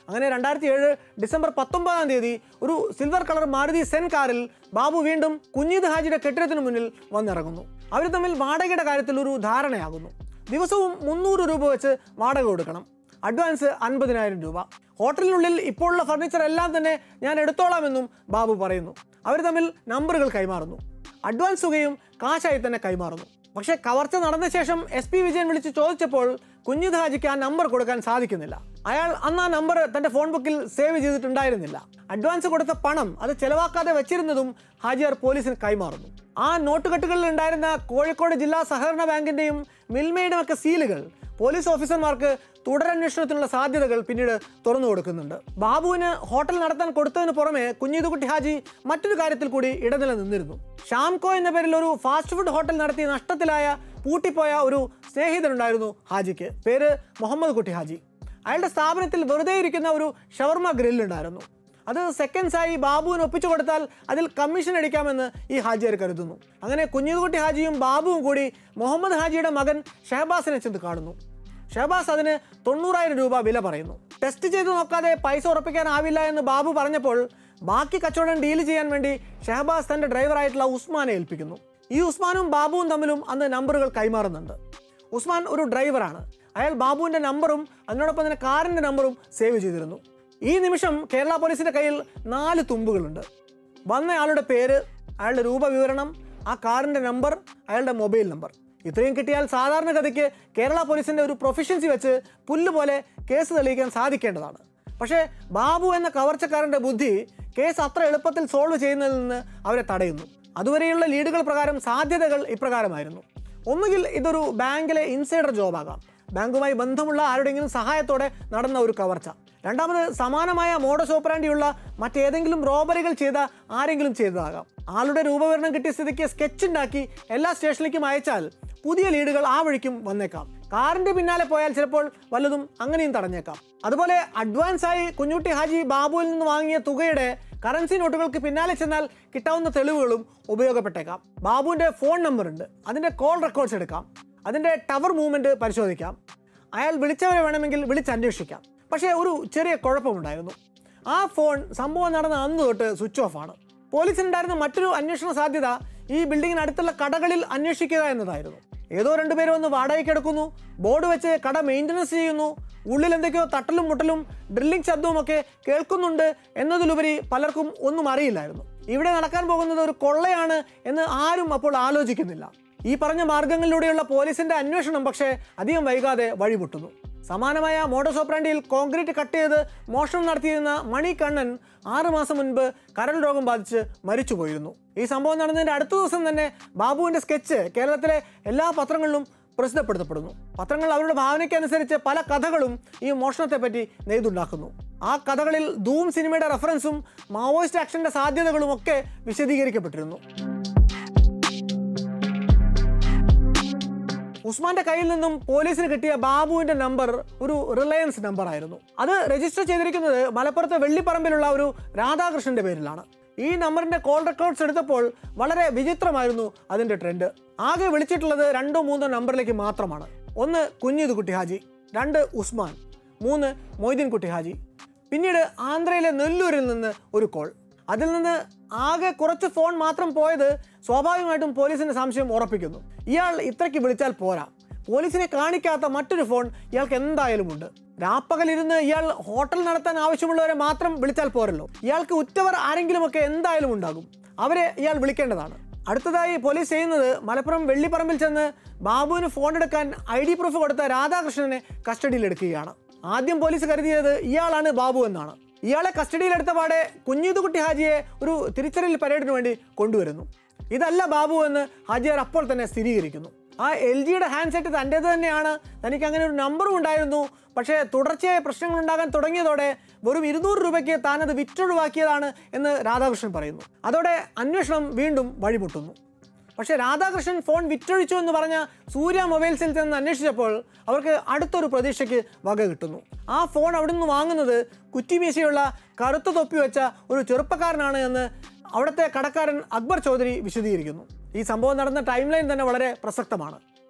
A: അങ്ങനെ രണ്ടായിരത്തി ഏഴ് ഡിസംബർ പത്തൊമ്പതാം തീയതി ഒരു സിൽവർ കളർ മാരുതി സെൻ കാറിൽ ബാബു വീണ്ടും കുഞ്ഞീദ് ഹാജിയുടെ കെട്ടിടത്തിന് മുന്നിൽ വന്നിറങ്ങുന്നു അവർ തമ്മിൽ വാടകയുടെ കാര്യത്തിൽ ഒരു ധാരണയാകുന്നു ദിവസവും മുന്നൂറ് രൂപ വെച്ച് വാടക കൊടുക്കണം അഡ്വാൻസ് അൻപതിനായിരം രൂപ ഹോട്ടലിനുള്ളിൽ ഇപ്പോഴുള്ള ഫർണിച്ചർ എല്ലാം തന്നെ ഞാൻ എടുത്തോളാമെന്നും ബാബു പറയുന്നു അവർ തമ്മിൽ നമ്പറുകൾ കൈമാറുന്നു അഡ്വാൻസ് തുകയും കാശായി തന്നെ കൈമാറുന്നു പക്ഷേ കവർച്ച നടന്ന ശേഷം എസ് പി വിജയൻ വിളിച്ച് ചോദിച്ചപ്പോൾ കുഞ്ഞിത് ഹാജിക്ക് ആ നമ്പർ കൊടുക്കാൻ സാധിക്കുന്നില്ല അയാൾ അന്ന് ആ നമ്പർ തന്റെ ഫോൺ ബുക്കിൽ സേവ് ചെയ്തിട്ടുണ്ടായിരുന്നില്ല അഡ്വാൻസ് കൊടുത്ത പണം അത് ചെലവാക്കാതെ വെച്ചിരുന്നതും ഹാജിയാർ പോലീസിന് കൈമാറുന്നു ആ നോട്ടുകെട്ടുകളിൽ ഉണ്ടായിരുന്ന കോഴിക്കോട് ജില്ലാ സഹകരണ ബാങ്കിന്റെയും മിൽമയുടെയും ഒക്കെ സീലുകൾ പോലീസ് ഓഫീസർമാർക്ക് തുടരന്വേഷണത്തിനുള്ള സാധ്യതകൾ പിന്നീട് തുറന്നു കൊടുക്കുന്നുണ്ട് ബാബുവിന് ഹോട്ടൽ നടത്താൻ കൊടുത്തതിന് പുറമെ കുഞ്ഞീതുകുട്ടി ഹാജി മറ്റൊരു കാര്യത്തിൽ കൂടി ഇടനില നിന്നിരുന്നു ഷാംകോ എന്ന പേരിൽ ഒരു ഫാസ്റ്റ് ഫുഡ് ഹോട്ടൽ നടത്തി നഷ്ടത്തിലായ പൂട്ടിപ്പോയ ഒരു സ്നേഹിതനുണ്ടായിരുന്നു ഹാജിക്ക് പേര് മുഹമ്മദ് കുട്ടി ഹാജി അയാളുടെ സ്ഥാപനത്തിൽ വെറുതെ ഇരിക്കുന്ന ഒരു ഷവർമ ഗ്രില്ലുണ്ടായിരുന്നു അത് സെക്കൻഡ്സ് ആയി ബാബുവിന് ഒപ്പിച്ചു കൊടുത്താൽ അതിൽ കമ്മീഷൻ അടിക്കാമെന്ന് ഈ ഹാജിയർ കരുതുന്നു അങ്ങനെ കുഞ്ഞുകുട്ടി ഹാജിയും ബാബുവും കൂടി മുഹമ്മദ് ഹാജിയുടെ മകൻ ഷഹബാസിനെ ചെന്ന് കാണുന്നു ഷഹബാസ് അതിന് തൊണ്ണൂറായിരം രൂപ വില പറയുന്നു ടെസ്റ്റ് ചെയ്ത് നോക്കാതെ പൈസ ഉറപ്പിക്കാനാവില്ല എന്ന് ബാബു പറഞ്ഞപ്പോൾ ബാക്കി കച്ചവടം ഡീൽ ചെയ്യാൻ വേണ്ടി ഷഹബാസ് തന്റെ ഡ്രൈവറായിട്ടുള്ള ഉസ്മാനെ ഏൽപ്പിക്കുന്നു ഈ ഉസ്മാനും ബാബുവും തമ്മിലും അന്ന് നമ്പറുകൾ കൈമാറുന്നുണ്ട് ഉസ്മാൻ ഒരു ഡ്രൈവറാണ് അയാൾ ബാബുവിന്റെ നമ്പറും അതിനോടൊപ്പം തന്നെ കാറിന്റെ നമ്പറും സേവ് ചെയ്തിരുന്നു ഈ നിമിഷം കേരള പോലീസിന്റെ കയ്യിൽ നാല് തുമ്പുകളുണ്ട് വന്നയാളുടെ പേര് അയാളുടെ രൂപവിവരണം ആ കാറിന്റെ നമ്പർ അയാളുടെ മൊബൈൽ നമ്പർ ഇത്രയും കിട്ടിയാൽ സാധാരണഗതിക്ക് കേരള പോലീസിന്റെ ഒരു പ്രൊഫഷ്യൻസി വെച്ച് പുല്ല് പോലെ കേസ് തെളിയിക്കാൻ സാധിക്കേണ്ടതാണ് പക്ഷേ ബാബു എന്ന കവർച്ചക്കാരന്റെ ബുദ്ധി കേസ് അത്ര എളുപ്പത്തിൽ സോൾവ് ചെയ്യുന്നതിൽ നിന്ന് അവരെ തടയുന്നു അതുവരെയുള്ള ലീഡുകൾ പ്രകാരം സാധ്യതകൾ ഇപ്രകാരമായിരുന്നു ഒന്നുകിൽ ഇതൊരു ബാങ്കിലെ ഇൻസൈഡർ ജോബാകാം ബാങ്കുമായി ബന്ധമുള്ള ആരുടെയെങ്കിലും സഹായത്തോടെ നടന്ന ഒരു കവർച്ച രണ്ടാമത് സമാനമായ മോഡസ് ഓപ്പറാൻഡിയുള്ള മറ്റേതെങ്കിലും റോബറികൾ ചെയ്ത ആരെങ്കിലും ചെയ്തതാകാം ആളുടെ രൂപവിവരണം കിട്ടിയ സ്ഥിതിക്ക് സ്കെച്ച് ഉണ്ടാക്കി എല്ലാ സ്റ്റേഷനിലേക്കും അയച്ചാൽ പുതിയ ലീഡുകൾ ആ വഴിക്കും വന്നേക്കാം കാറിന്റെ പിന്നാലെ പോയാൽ ചിലപ്പോൾ വല്ലതും അങ്ങനെയും തടഞ്ഞേക്കാം അതുപോലെ അഡ്വാൻസ് ആയി കുഞ്ഞുട്ടി ഹാജി ബാബുവിൽ നിന്ന് വാങ്ങിയ തുകയുടെ കറൻസി നോട്ടുകൾക്ക് പിന്നാലെ ചെന്നാൽ കിട്ടാവുന്ന തെളിവുകളും ഉപയോഗപ്പെട്ടേക്കാം ബാബുവിന്റെ ഫോൺ നമ്പർ ഉണ്ട് അതിന്റെ കോൾ റെക്കോർഡ്സ് എടുക്കാം അതിന്റെ ടവർ മൂവ്മെന്റ് പരിശോധിക്കാം അയാൾ വിളിച്ചവരെ വേണമെങ്കിൽ വിളിച്ചന്വേഷിക്കാം പക്ഷേ ഒരു ചെറിയ കുഴപ്പമുണ്ടായിരുന്നു ആ ഫോൺ സംഭവം നടന്ന അന്ന് തൊട്ട് സ്വിച്ച് ഓഫ് ആണ് പോലീസിനുണ്ടായിരുന്ന മറ്റൊരു അന്വേഷണ സാധ്യത ഈ ബിൽഡിങ്ങിനടുത്തുള്ള കടകളിൽ അന്വേഷിക്കുക എന്നതായിരുന്നു ഏതോ രണ്ടുപേരും വന്ന് വാടകയ്ക്ക് എടുക്കുന്നു ബോർഡ് വെച്ച് കട മെയിൻ്റനൻസ് ചെയ്യുന്നു ഉള്ളിൽ എന്തൊക്കെയോ തട്ടലും മുട്ടലും ഡ്രില്ലിംഗ് ശബ്ദവും ഒക്കെ കേൾക്കുന്നുണ്ട് എന്നതിലുപരി പലർക്കും ഒന്നും അറിയില്ലായിരുന്നു ഇവിടെ നടക്കാൻ പോകുന്നത് ഒരു കൊള്ളയാണ് എന്ന് ആരും അപ്പോൾ ആലോചിക്കുന്നില്ല ഈ പറഞ്ഞ മാർഗങ്ങളിലൂടെയുള്ള പോലീസിന്റെ അന്വേഷണം പക്ഷേ അധികം വൈകാതെ വഴിമുട്ടുന്നു സമാനമായ മോഡോസ് ഓപ്രാൻഡിയിൽ കോൺക്രീറ്റ് കട്ട് ചെയ്ത് മോഷണം നടത്തിയിരുന്ന മണി കണ്ണൻ ആറ് മാസം മുൻപ് കരൾ രോഗം ബാധിച്ച് മരിച്ചുപോയിരുന്നു ഈ സംഭവം നടന്നതിന്റെ അടുത്ത ദിവസം തന്നെ ബാബുവിന്റെ സ്കെച്ച് കേരളത്തിലെ എല്ലാ പത്രങ്ങളിലും പ്രസിദ്ധപ്പെടുത്തപ്പെടുന്നു പത്രങ്ങൾ അവരുടെ ഭാവനയ്ക്കനുസരിച്ച് പല കഥകളും ഈ മോഷണത്തെ പറ്റി നെയ്തുണ്ടാക്കുന്നു ആ കഥകളിൽ ധൂം സിനിമയുടെ റെഫറൻസും മാവോയിസ്റ്റ് ആക്ഷന്റെ സാധ്യതകളും ഒക്കെ വിശദീകരിക്കപ്പെട്ടിരുന്നു ഉസ്മാന്റെ കയ്യിൽ നിന്നും പോലീസിന് കിട്ടിയ ബാബുവിന്റെ നമ്പർ ഒരു റിലയൻസ് നമ്പർ ആയിരുന്നു അത് രജിസ്റ്റർ ചെയ്തിരിക്കുന്നത് മലപ്പുറത്ത് വെള്ളിപ്പറമ്പിലുള്ള ഒരു രാധാകൃഷ്ണന്റെ പേരിലാണ് ഈ നമ്പറിന്റെ കോൾ റെക്കോർഡ്സ് എടുത്തപ്പോൾ വളരെ വിചിത്രമായിരുന്നു അതിന്റെ ട്രെൻഡ് ആകെ വിളിച്ചിട്ടുള്ളത് രണ്ടോ മൂന്നോ നമ്പറിലേക്ക് മാത്രമാണ് ഒന്ന് കുഞ്ഞീദ് കുട്ടി ഹാജി രണ്ട് ഉസ്മാൻ മൂന്ന് മൊയ്തീൻ കുട്ടി ഹാജി പിന്നീട് ആന്ധ്രയിലെ നെല്ലൂരിൽ നിന്ന് ഒരു കോൾ അതിൽ നിന്ന് ആകെ കുറച്ച് ഫോൺ മാത്രം പോയത് സ്വാഭാവികമായിട്ടും പോലീസിന്റെ സംശയം ഉറപ്പിക്കുന്നു ഇയാൾ ഇത്രയ്ക്ക് വിളിച്ചാൽ പോരാ പോലീസിനെ കാണിക്കാത്ത മറ്റൊരു ഫോൺ ഇയാൾക്ക് എന്തായാലും ഉണ്ട് രാപ്പകലിരുന്ന് ഇയാൾ ഹോട്ടൽ നടത്താൻ ആവശ്യമുള്ളവരെ മാത്രം വിളിച്ചാൽ പോരല്ലോ ഇയാൾക്ക് ഉറ്റവർ ആരെങ്കിലുമൊക്കെ എന്തായാലും ഉണ്ടാകും അവരെ ഇയാൾ വിളിക്കേണ്ടതാണ് അടുത്തതായി പോലീസ് ചെയ്യുന്നത് മലപ്പുറം വെള്ളിപ്പറമ്പിൽ ചെന്ന് ബാബുവിന് ഫോൺ എടുക്കാൻ ഐ ഡി പ്രൂഫ് കൊടുത്ത രാധാകൃഷ്ണനെ കസ്റ്റഡിയിൽ എടുക്കുകയാണ് ആദ്യം പോലീസ് കരുതിയത് ഇയാളാണ് ബാബു എന്നാണ് ഇയാളെ കസ്റ്റഡിയിലെടുത്ത പാടെ കുഞ്ഞീതുകുട്ടി ഹാജിയെ ഒരു തിരിച്ചറിയൽ പരേഡിന് വേണ്ടി കൊണ്ടുവരുന്നു ഇതല്ല ബാബു എന്ന് ഹാജിയാർ അപ്പോൾ തന്നെ സ്ഥിരീകരിക്കുന്നു ആ എൽ ജിയുടെ ഹാൻഡ്സെറ്റ് തൻ്റേത് തന്നെയാണ് തനിക്ക് അങ്ങനെ ഒരു നമ്പറും ഉണ്ടായിരുന്നു പക്ഷേ തുടർച്ചയായ പ്രശ്നങ്ങൾ ഉണ്ടാകാൻ തുടങ്ങിയതോടെ വെറും ഇരുന്നൂറ് രൂപയ്ക്ക് താനത് വിറ്റൊഴിവാക്കിയതാണ് എന്ന് രാധാകൃഷ്ണൻ പറയുന്നു അതോടെ അന്വേഷണം വീണ്ടും വഴിമുട്ടുന്നു പക്ഷേ രാധാകൃഷ്ണൻ ഫോൺ വിറ്റൊഴിച്ചു എന്ന് പറഞ്ഞ സൂര്യ മൊബൈൽസിൽ ചെന്ന് അന്വേഷിച്ചപ്പോൾ അവർക്ക് അടുത്തൊരു പ്രതീക്ഷയ്ക്ക് വക കിട്ടുന്നു ആ ഫോൺ അവിടെ നിന്ന് വാങ്ങുന്നത് കുറ്റിമീശയുള്ള കറുത്ത തൊപ്പി വെച്ച ഒരു ചെറുപ്പക്കാരനാണ് എന്ന് അവിടുത്തെ കടക്കാരൻ അക്ബർ ചൗധരി വിശദീകരിക്കുന്നു ഈ സംഭവം നടന്ന ടൈം ലൈൻ തന്നെ വളരെ പ്രസക്തമാണ്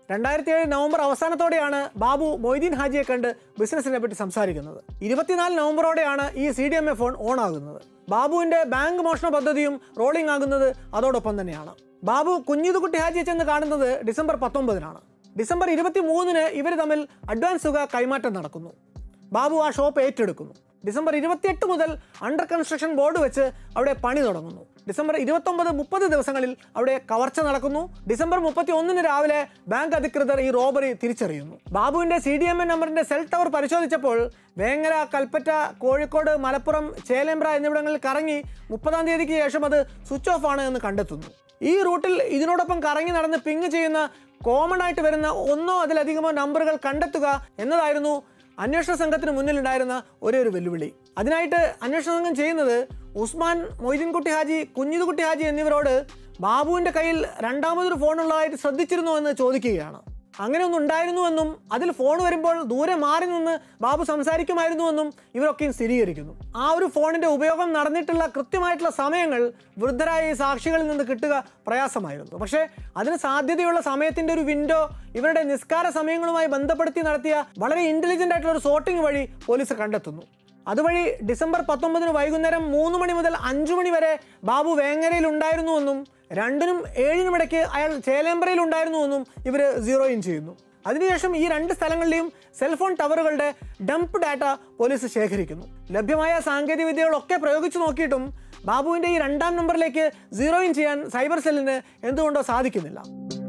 A: രണ്ടായിരത്തി ഏഴ് നവംബർ അവസാനത്തോടെയാണ് ബാബു മൊയ്തീൻ ഹാജിയെ കണ്ട് ബിസിനസിനെ പറ്റി സംസാരിക്കുന്നത് ഇരുപത്തിനാല് നവംബറോടെയാണ് ഈ C D M A phone on ആകുന്നത് ബാബുവിന്റെ ബാങ്ക് മോഷണ പദ്ധതിയും റോളിംഗ് ആകുന്നത് അതോടൊപ്പം തന്നെയാണ് ബാബു കുഞ്ഞിതുകുട്ടി ഹാജിയെ ചെന്ന് കാണുന്നത് ഡിസംബർ പത്തൊമ്പതിനാണ് ഡിസംബർ ഇരുപത്തി മൂന്നിന് ഇവർ തമ്മിൽ അഡ്വാൻസ് തുക കൈമാറ്റം നടക്കുന്നു ബാബു ആ ഷോപ്പ് ഏറ്റെടുക്കുന്നു ഡിസംബർ ഇരുപത്തിയെട്ട് മുതൽ അണ്ടർ കൺസ്ട്രക്ഷൻ ബോർഡ് വെച്ച് അവിടെ പണി തുടങ്ങുന്നു ഡിസംബർ ഇരുപത്തൊമ്പത് മുപ്പത് ദിവസങ്ങളിൽ അവിടെ കവർച്ച നടക്കുന്നു ഡിസംബർ മുപ്പത്തി ഒന്നിന് രാവിലെ ബാങ്ക് അധികൃതർ ഈ റോബറി തിരിച്ചറിയുന്നു ബാബുവിന്റെ സി ഡി എം എ നമ്പറിന്റെ സെൽ ടവർ പരിശോധിച്ചപ്പോൾ വേങ്ങര കൽപ്പറ്റ കോഴിക്കോട് മലപ്പുറം ചേലേമ്പ്ര എന്നിവിടങ്ങളിൽ കറങ്ങി മുപ്പതാം തീയതിക്ക് ശേഷം അത് സ്വിച്ച് ഓഫ് ആണ് എന്ന് കണ്ടെത്തുന്നു ഈ റൂട്ടിൽ ഇതിനോടൊപ്പം കറങ്ങി നടന്ന് പിങ് ചെയ്യുന്ന കോമൺ ആയിട്ട് വരുന്ന ഒന്നോ അതിലധികമോ നമ്പറുകൾ കണ്ടെത്തുക എന്നതായിരുന്നു അന്വേഷണ സംഘത്തിന് മുന്നിലുണ്ടായിരുന്ന ഒരേ ഒരു വെല്ലുവിളി അതിനായിട്ട് അന്വേഷണ സംഘം ചെയ്യുന്നത് ഉസ്മാൻ മൊയ്തീൻകുട്ടി ഹാജി കുഞ്ഞിതുകുട്ടി ഹാജി എന്നിവരോട് ബാബുവിൻ്റെ കയ്യിൽ രണ്ടാമതൊരു ഫോണുള്ളതായിട്ട് ശ്രദ്ധിച്ചിരുന്നോ എന്ന് ചോദിക്കുകയാണ് അങ്ങനെ ഒന്നും ഉണ്ടായിരുന്നുവെന്നും അതിൽ ഫോൺ വരുമ്പോൾ ദൂരെ മാറി നിന്ന് ബാബു സംസാരിക്കുമായിരുന്നുവെന്നും ഇവരൊക്കെയും സ്ഥിരീകരിക്കുന്നു ആ ഒരു ഫോണിന്റെ ഉപയോഗം നടന്നിട്ടുള്ള കൃത്യമായിട്ടുള്ള സമയങ്ങൾ വൃദ്ധരായ ഈ സാക്ഷികളിൽ നിന്ന് കിട്ടുക പ്രയാസമായിരുന്നു പക്ഷേ അതിന് സാധ്യതയുള്ള സമയത്തിന്റെ ഒരു വിൻഡോ ഇവരുടെ നിസ്കാര സമയങ്ങളുമായി ബന്ധപ്പെടുത്തി നടത്തിയ വളരെ ഇന്റലിജന്റ് ആയിട്ടുള്ള ഒരു സോർട്ടിംഗ് വഴി പോലീസ് കണ്ടെത്തുന്നു അതുവഴി ഡിസംബർ പത്തൊമ്പതിന് വൈകുന്നേരം മൂന്ന് മണി മുതൽ അഞ്ചു മണി വരെ ബാബു വേങ്ങരയിൽ ഉണ്ടായിരുന്നുവെന്നും രണ്ടിനും ഏഴിനും ഇടയ്ക്ക് അയാൾ ചേലേമ്പ്രയിൽ ഉണ്ടായിരുന്നുവെന്നും ഇവർ സീറോ ഇൻ ചെയ്യുന്നു അതിനുശേഷം ഈ രണ്ട് സ്ഥലങ്ങളിലെയും സെൽഫോൺ ടവറുകളുടെ ഡംപ് ഡാറ്റ പോലീസ് ശേഖരിക്കുന്നു ലഭ്യമായ സാങ്കേതിക വിദ്യകളൊക്കെ പ്രയോഗിച്ചു നോക്കിയിട്ടും ബാബുവിൻ്റെ ഈ രണ്ടാം നമ്പറിലേക്ക് സീറോ ഇൻ ചെയ്യാൻ സൈബർ സെല്ലിന് എന്തുകൊണ്ടോ സാധിക്കുന്നില്ല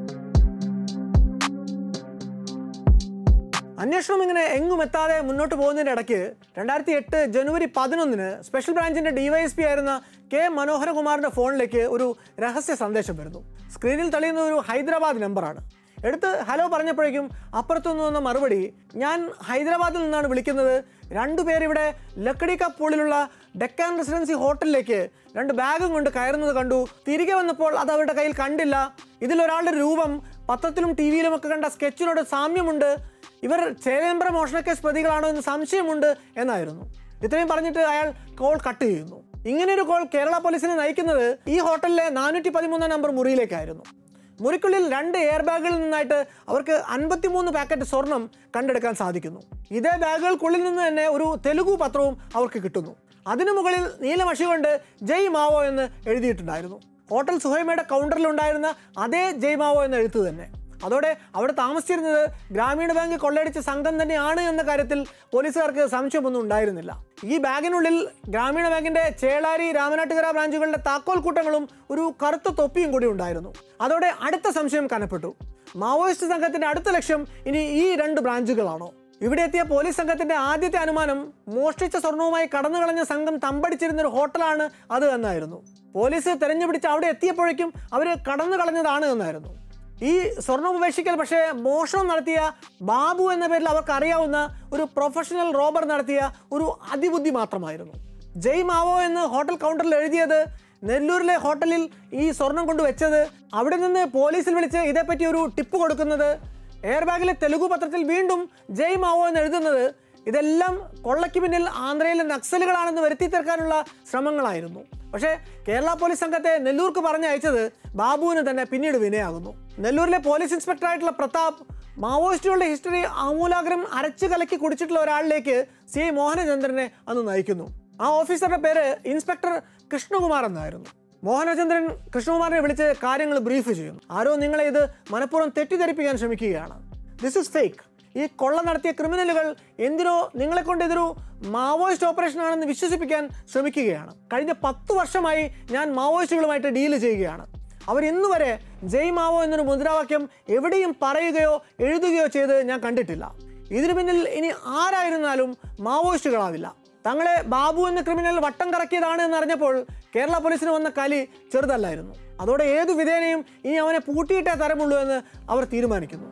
A: അന്വേഷണം ഇങ്ങനെ എങ്ങും എത്താതെ മുന്നോട്ട് പോകുന്നതിൻ്റെ ഇടയ്ക്ക് രണ്ടായിരത്തി എട്ട് ജനുവരി പതിനൊന്നിന് സ്പെഷ്യൽ ബ്രാഞ്ചിന്റെ ഡിവൈഎസ്പി ആയിരുന്ന കെ മനോഹരകുമാറിന്റെ ഫോണിലേക്ക് ഒരു രഹസ്യ സന്ദേശം വരുന്നു സ്ക്രീനിൽ തെളിയുന്ന ഒരു ഹൈദരാബാദ് നമ്പറാണ് എടുത്ത് ഹലോ പറഞ്ഞപ്പോഴേക്കും അപ്പുറത്തുനിന്ന് വന്ന മറുപടി ഞാൻ ഹൈദരാബാദിൽ നിന്നാണ് വിളിക്കുന്നത് രണ്ടുപേർ ഇവിടെ ലക്കടി കപ്പൂളിലുള്ള ഡെക്കാൻ റെസിഡൻസി ഹോട്ടലിലേക്ക് രണ്ട് ബാഗും കൊണ്ട് കയറുന്നത് കണ്ടു തിരികെ വന്നപ്പോൾ അത് അവരുടെ കയ്യിൽ കണ്ടില്ല ഇതിലൊരാളുടെ രൂപം പത്രത്തിലും ടി വിയിലും ഒക്കെ കണ്ട സ്കെച്ചിനോട് സാമ്യമുണ്ട് ഇവർ ചേലേമ്പ്ര മോഷണ കേസ് പ്രതികളാണോ എന്ന് സംശയമുണ്ട് എന്നായിരുന്നു ഇത്രയും പറഞ്ഞിട്ട് അയാൾ കോൾ കട്ട് ചെയ്യുന്നു ഇങ്ങനെ ഒരു കോൾ കേരള പോലീസിനെ നയിക്കുന്നത് ഈ ഹോട്ടലിലെ നാനൂറ്റി പതിമൂന്നാം നമ്പർ മുറിയിലേക്കായിരുന്നു മുറിക്കുള്ളിൽ രണ്ട് എയർ ബാഗുകളിൽ നിന്നായിട്ട് അവർക്ക് അൻപത്തിമൂന്ന് പാക്കറ്റ് സ്വർണം കണ്ടെടുക്കാൻ സാധിക്കുന്നു ഇതേ ബാഗുകൾക്കുള്ളിൽ നിന്ന് തന്നെ ഒരു തെലുഗു പത്രവും അവർക്ക് കിട്ടുന്നു അതിനു മുകളിൽ നീലമഷി കൊണ്ട് ജയ് മാവോ എന്ന് എഴുതിയിട്ടുണ്ടായിരുന്നു ഹോട്ടൽ സുഹൈമയുടെ കൗണ്ടറിൽ ഉണ്ടായിരുന്ന അതേ ജയ് മാവോ എന്ന എഴുത്ത് തന്നെ അതോടെ അവിടെ താമസിച്ചിരുന്നത് ഗ്രാമീണ ബാങ്ക് കൊള്ളയടിച്ച സംഘം തന്നെയാണ് എന്ന കാര്യത്തിൽ പോലീസുകാർക്ക് സംശയമൊന്നും ഉണ്ടായിരുന്നില്ല ഈ ബാഗിനുള്ളിൽ ഗ്രാമീണ ബാങ്കിന്റെ ചേളാരി രാമനാട്ടുകര ബ്രാഞ്ചുകളുടെ താക്കോൽ കൂട്ടങ്ങളും ഒരു കറുത്ത തൊപ്പിയും കൂടി ഉണ്ടായിരുന്നു അതോടെ അടുത്ത സംശയം കനപ്പെട്ടു മാവോയിസ്റ്റ് സംഘത്തിന്റെ അടുത്ത ലക്ഷ്യം ഇനി ഈ രണ്ട് ബ്രാഞ്ചുകളാണോ ഇവിടെ എത്തിയ പോലീസ് സംഘത്തിന്റെ ആദ്യത്തെ അനുമാനം മോഷ്ടിച്ച സ്വർണവുമായി കടന്നു കളഞ്ഞ സംഘം തമ്പടിച്ചിരുന്ന ഒരു ഹോട്ടലാണ് അത് എന്നായിരുന്നു പോലീസ് തെരഞ്ഞുപിടിച്ച് അവിടെ എത്തിയപ്പോഴേക്കും അവർ കടന്നു കളഞ്ഞതാണ് എന്നായിരുന്നു ഈ സ്വർണം ഉപേക്ഷിക്കൽ പക്ഷേ മോഷണം നടത്തിയ ബാബു എന്ന പേരിൽ അവർക്ക് അറിയാവുന്ന ഒരു പ്രൊഫഷണൽ റോബർ നടത്തിയ ഒരു അതിബുദ്ധി മാത്രമായിരുന്നു ജയ് മാവോ എന്ന് ഹോട്ടൽ കൗണ്ടറിൽ എഴുതിയത് നെല്ലൂരിലെ ഹോട്ടലിൽ ഈ സ്വർണം കൊണ്ട് വെച്ചത് അവിടെ നിന്ന് പോലീസിൽ വിളിച്ച് ഇതേപ്പറ്റി ഒരു ടിപ്പ് കൊടുക്കുന്നത് എയർ ബാഗിലെ തെലുഗു പത്രത്തിൽ വീണ്ടും ജയ് മാവോ എന്ന് എഴുതുന്നത് ഇതെല്ലാം കൊള്ളയ്ക്ക് പിന്നിൽ ആന്ധ്രയിലെ നക്സലുകളാണെന്ന് വരുത്തി തീർക്കാനുള്ള ശ്രമങ്ങളായിരുന്നു പക്ഷേ കേരള പോലീസ് സംഘത്തെ നെല്ലൂർക്ക് പറഞ്ഞയച്ചത് ബാബുവിന് തന്നെ പിന്നീട് വിനയാകുന്നു നെല്ലൂരിലെ പോലീസ് ഇൻസ്പെക്ടറായിട്ടുള്ള പ്രതാപ് മാവോയിസ്റ്റുകളുടെ ഹിസ്റ്ററി ആമൂലാഗ്രം അരച്ചു കലക്കി കുടിച്ചിട്ടുള്ള ഒരാളിലേക്ക് സി ഐ മോഹനചന്ദ്രനെ അന്ന് നയിക്കുന്നു ആ ഓഫീസറുടെ പേര് ഇൻസ്പെക്ടർ കൃഷ്ണകുമാർ എന്നായിരുന്നു മോഹനചന്ദ്രൻ കൃഷ്ണകുമാറിനെ വിളിച്ച് കാര്യങ്ങൾ ബ്രീഫ് ചെയ്യുന്നു ആരോ നിങ്ങളെ ഇത് മനഃപൂർവ്വം തെറ്റിദ്ധരിപ്പിക്കാൻ ശ്രമിക്കുകയാണ് ദിസ് ഇസ് ഫേക്ക് ഈ കൊള്ള നടത്തിയ ക്രിമിനലുകൾ എന്തിനോ നിങ്ങളെ കൊണ്ട് ഇതൊരു മാവോയിസ്റ്റ് ഓപ്പറേഷൻ ആണെന്ന് വിശ്വസിപ്പിക്കാൻ ശ്രമിക്കുകയാണ് കഴിഞ്ഞ പത്ത് വർഷമായി ഞാൻ മാവോയിസ്റ്റുകളുമായിട്ട് ഡീല് ചെയ്യുകയാണ് അവർ ഇന്ന് വരെ ജയ് മാവോ എന്നൊരു മുദ്രാവാക്യം എവിടെയും പറയുകയോ എഴുതുകയോ ചെയ്ത് ഞാൻ കണ്ടിട്ടില്ല ഇതിനു പിന്നിൽ ഇനി ആരായിരുന്നാലും മാവോയിസ്റ്റുകളാവില്ല തങ്ങളെ ബാബു എന്ന ക്രിമിനൽ വട്ടം കറക്കിയതാണ് എന്നറിഞ്ഞപ്പോൾ കേരള പോലീസിന് വന്ന കലി ചെറുതല്ലായിരുന്നു അതോടെ ഏതു വിധേനയും ഇനി അവനെ പൂട്ടിയിട്ടേ തരമുള്ളൂ എന്ന് അവർ തീരുമാനിക്കുന്നു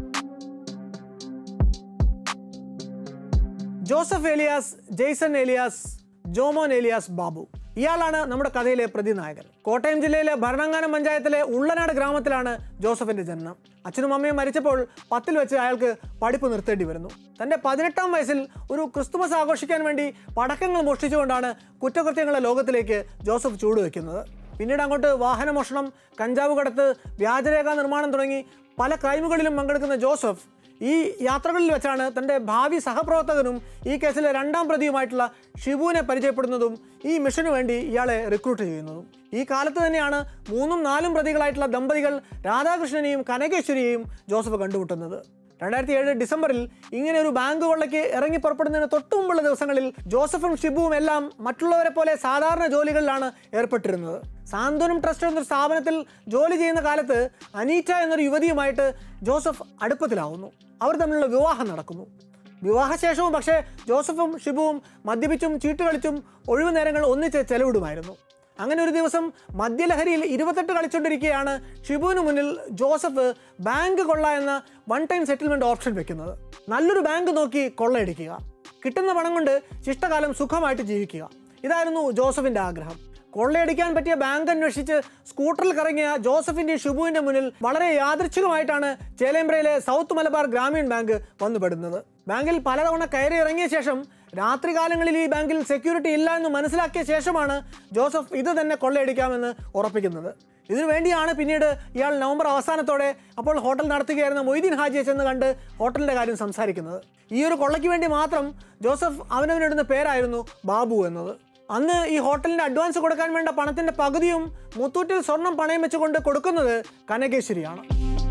A: Joseph alias Jaison alias Jomon alias Babu ഇയാളാണ് നമ്മുടെ കഥയിലെ പ്രതിനായകൻ കോട്ടയം ജില്ലയിലെ ഭരണങ്ങാനം പഞ്ചായത്തിലെ ഉള്ളനാട് ഗ്രാമത്തിലാണ് ജോസഫിന്റെ ജനനം അച്ഛനും അമ്മയും മരിച്ചപ്പോൾ പത്തിൽ വെച്ച് അയാൾക്ക് പഠിപ്പ് നിർത്തേണ്ടി വരുന്നു തന്റെ പതിനെട്ടാം വയസ്സിൽ ഒരു ക്രിസ്തുമസ് ആഘോഷിക്കാൻ വേണ്ടി പടക്കങ്ങൾ മോഷ്ടിച്ചുകൊണ്ടാണ് കുറ്റകൃത്യങ്ങളുടെ ലോകത്തിലേക്ക് ജോസഫ് ചൂടുവെക്കുന്നത് പിന്നീട് അങ്ങോട്ട് വാഹനമോഷണം കഞ്ചാവ് കടത്ത് വ്യാജരേഖ നിർമ്മാണം തുടങ്ങി പല ക്രൈമുകളിലും പങ്കെടുക്കുന്ന ജോസഫ് ഈ യാത്രകളിൽ വെച്ചാണ് തൻ്റെ ഭാവി സഹപ്രവർത്തകനും ഈ കേസിലെ രണ്ടാം പ്രതിയുമായിട്ടുള്ള ഷിബുവിനെ പരിചയപ്പെടുന്നതും ഈ മിഷനു വേണ്ടി ഇയാളെ റിക്രൂട്ട് ചെയ്യുന്നതും ഈ കാലത്ത് തന്നെയാണ് മൂന്നും നാലും പ്രതികളായിട്ടുള്ള ദമ്പതികൾ രാധാകൃഷ്ണനെയും കനകേശ്വരിയെയും ജോസഫ് കണ്ടുമുട്ടുന്നത് രണ്ടായിരത്തി ഏഴ് ഡിസംബറിൽ ഇങ്ങനെ ഒരു ബാങ്ക് കൊള്ളയ്ക്ക് ഇറങ്ങി പുറപ്പെടുന്നതിന് തൊട്ടു മുമ്പുള്ള ദിവസങ്ങളിൽ ജോസഫും ഷിബുവും എല്ലാം മറ്റുള്ളവരെ പോലെ സാധാരണ ജോലികളിലാണ് ഏർപ്പെട്ടിരുന്നത് സാന്ത്വനം ട്രസ്റ്റ് എന്നൊരു സ്ഥാപനത്തിൽ ജോലി ചെയ്യുന്ന കാലത്ത് അനീറ്റ എന്നൊരു യുവതിയുമായിട്ട് ജോസഫ് അടുപ്പത്തിലാവുന്നു അവർ തമ്മിലുള്ള വിവാഹം നടക്കുന്നു വിവാഹശേഷവും പക്ഷേ ജോസഫും ഷിബുവും മദ്യപിച്ചും ചീട്ടുകളിച്ചും ഒഴിവു നേരങ്ങൾ ഒന്നിച്ച് ചെലവിടുമായിരുന്നു അങ്ങനെ ഒരു ദിവസം മദ്യലഹരിയിൽ ഇരുപത്തെട്ട് കളിച്ചുകൊണ്ടിരിക്കുകയാണ് ഷിബുവിന് മുന്നിൽ ജോസഫ് ബാങ്ക് കൊള്ള എന്ന വൺ ടൈം സെറ്റിൽമെന്റ് ഓപ്ഷൻ വെക്കുന്നത് നല്ലൊരു ബാങ്ക് നോക്കി കൊള്ളയടിക്കുക കിട്ടുന്ന പണം കൊണ്ട് ശിഷ്ടകാലം സുഖമായിട്ട് ജീവിക്കുക ഇതായിരുന്നു ജോസഫിന്റെ ആഗ്രഹം കൊള്ളയടിക്കാൻ പറ്റിയ ബാങ്ക് അന്വേഷിച്ച് സ്കൂട്ടറിൽ കറങ്ങിയ ജോസഫിന്റെ ഷിബുവിന്റെ മുന്നിൽ വളരെ യാദൃച്ഛികമായിട്ടാണ് ചേലേമ്പ്രയിലെ സൗത്ത് മലബാർ ഗ്രാമീൺ ബാങ്ക് വന്നുപെടുന്നത് ബാങ്കിൽ പലതവണ കയറി ഇറങ്ങിയ ശേഷം രാത്രികാലങ്ങളിൽ ഈ ബാങ്കിൽ സെക്യൂരിറ്റി ഇല്ല എന്ന് മനസ്സിലാക്കിയ ശേഷമാണ് ജോസഫ് ഇത് തന്നെ കൊള്ളയടിക്കാമെന്ന് ഉറപ്പിക്കുന്നത് ഇതിനു വേണ്ടിയാണ് പിന്നീട് ഇയാൾ നവംബർ അവസാനത്തോടെ അപ്പോൾ ഹോട്ടൽ നടത്തുകയായിരുന്ന മൊയ്തീൻ ഹാജിയെ ചെന്ന് കണ്ട് ഹോട്ടലിന്റെ കാര്യം സംസാരിക്കുന്നത് ഈ ഒരു കൊള്ളയ്ക്ക് വേണ്ടി മാത്രം ജോസഫ് അവനവനിടുന്ന പേരായിരുന്നു ബാബു എന്നത് അന്ന് ഈ ഹോട്ടലിന്റെ അഡ്വാൻസ് കൊടുക്കാൻ വേണ്ട പണത്തിന്റെ പകുതിയും മുത്തൂറ്റിൽ സ്വർണം പണയം വെച്ചുകൊണ്ട് കൊടുക്കുന്നത് കനകേശ്വരിയാണ്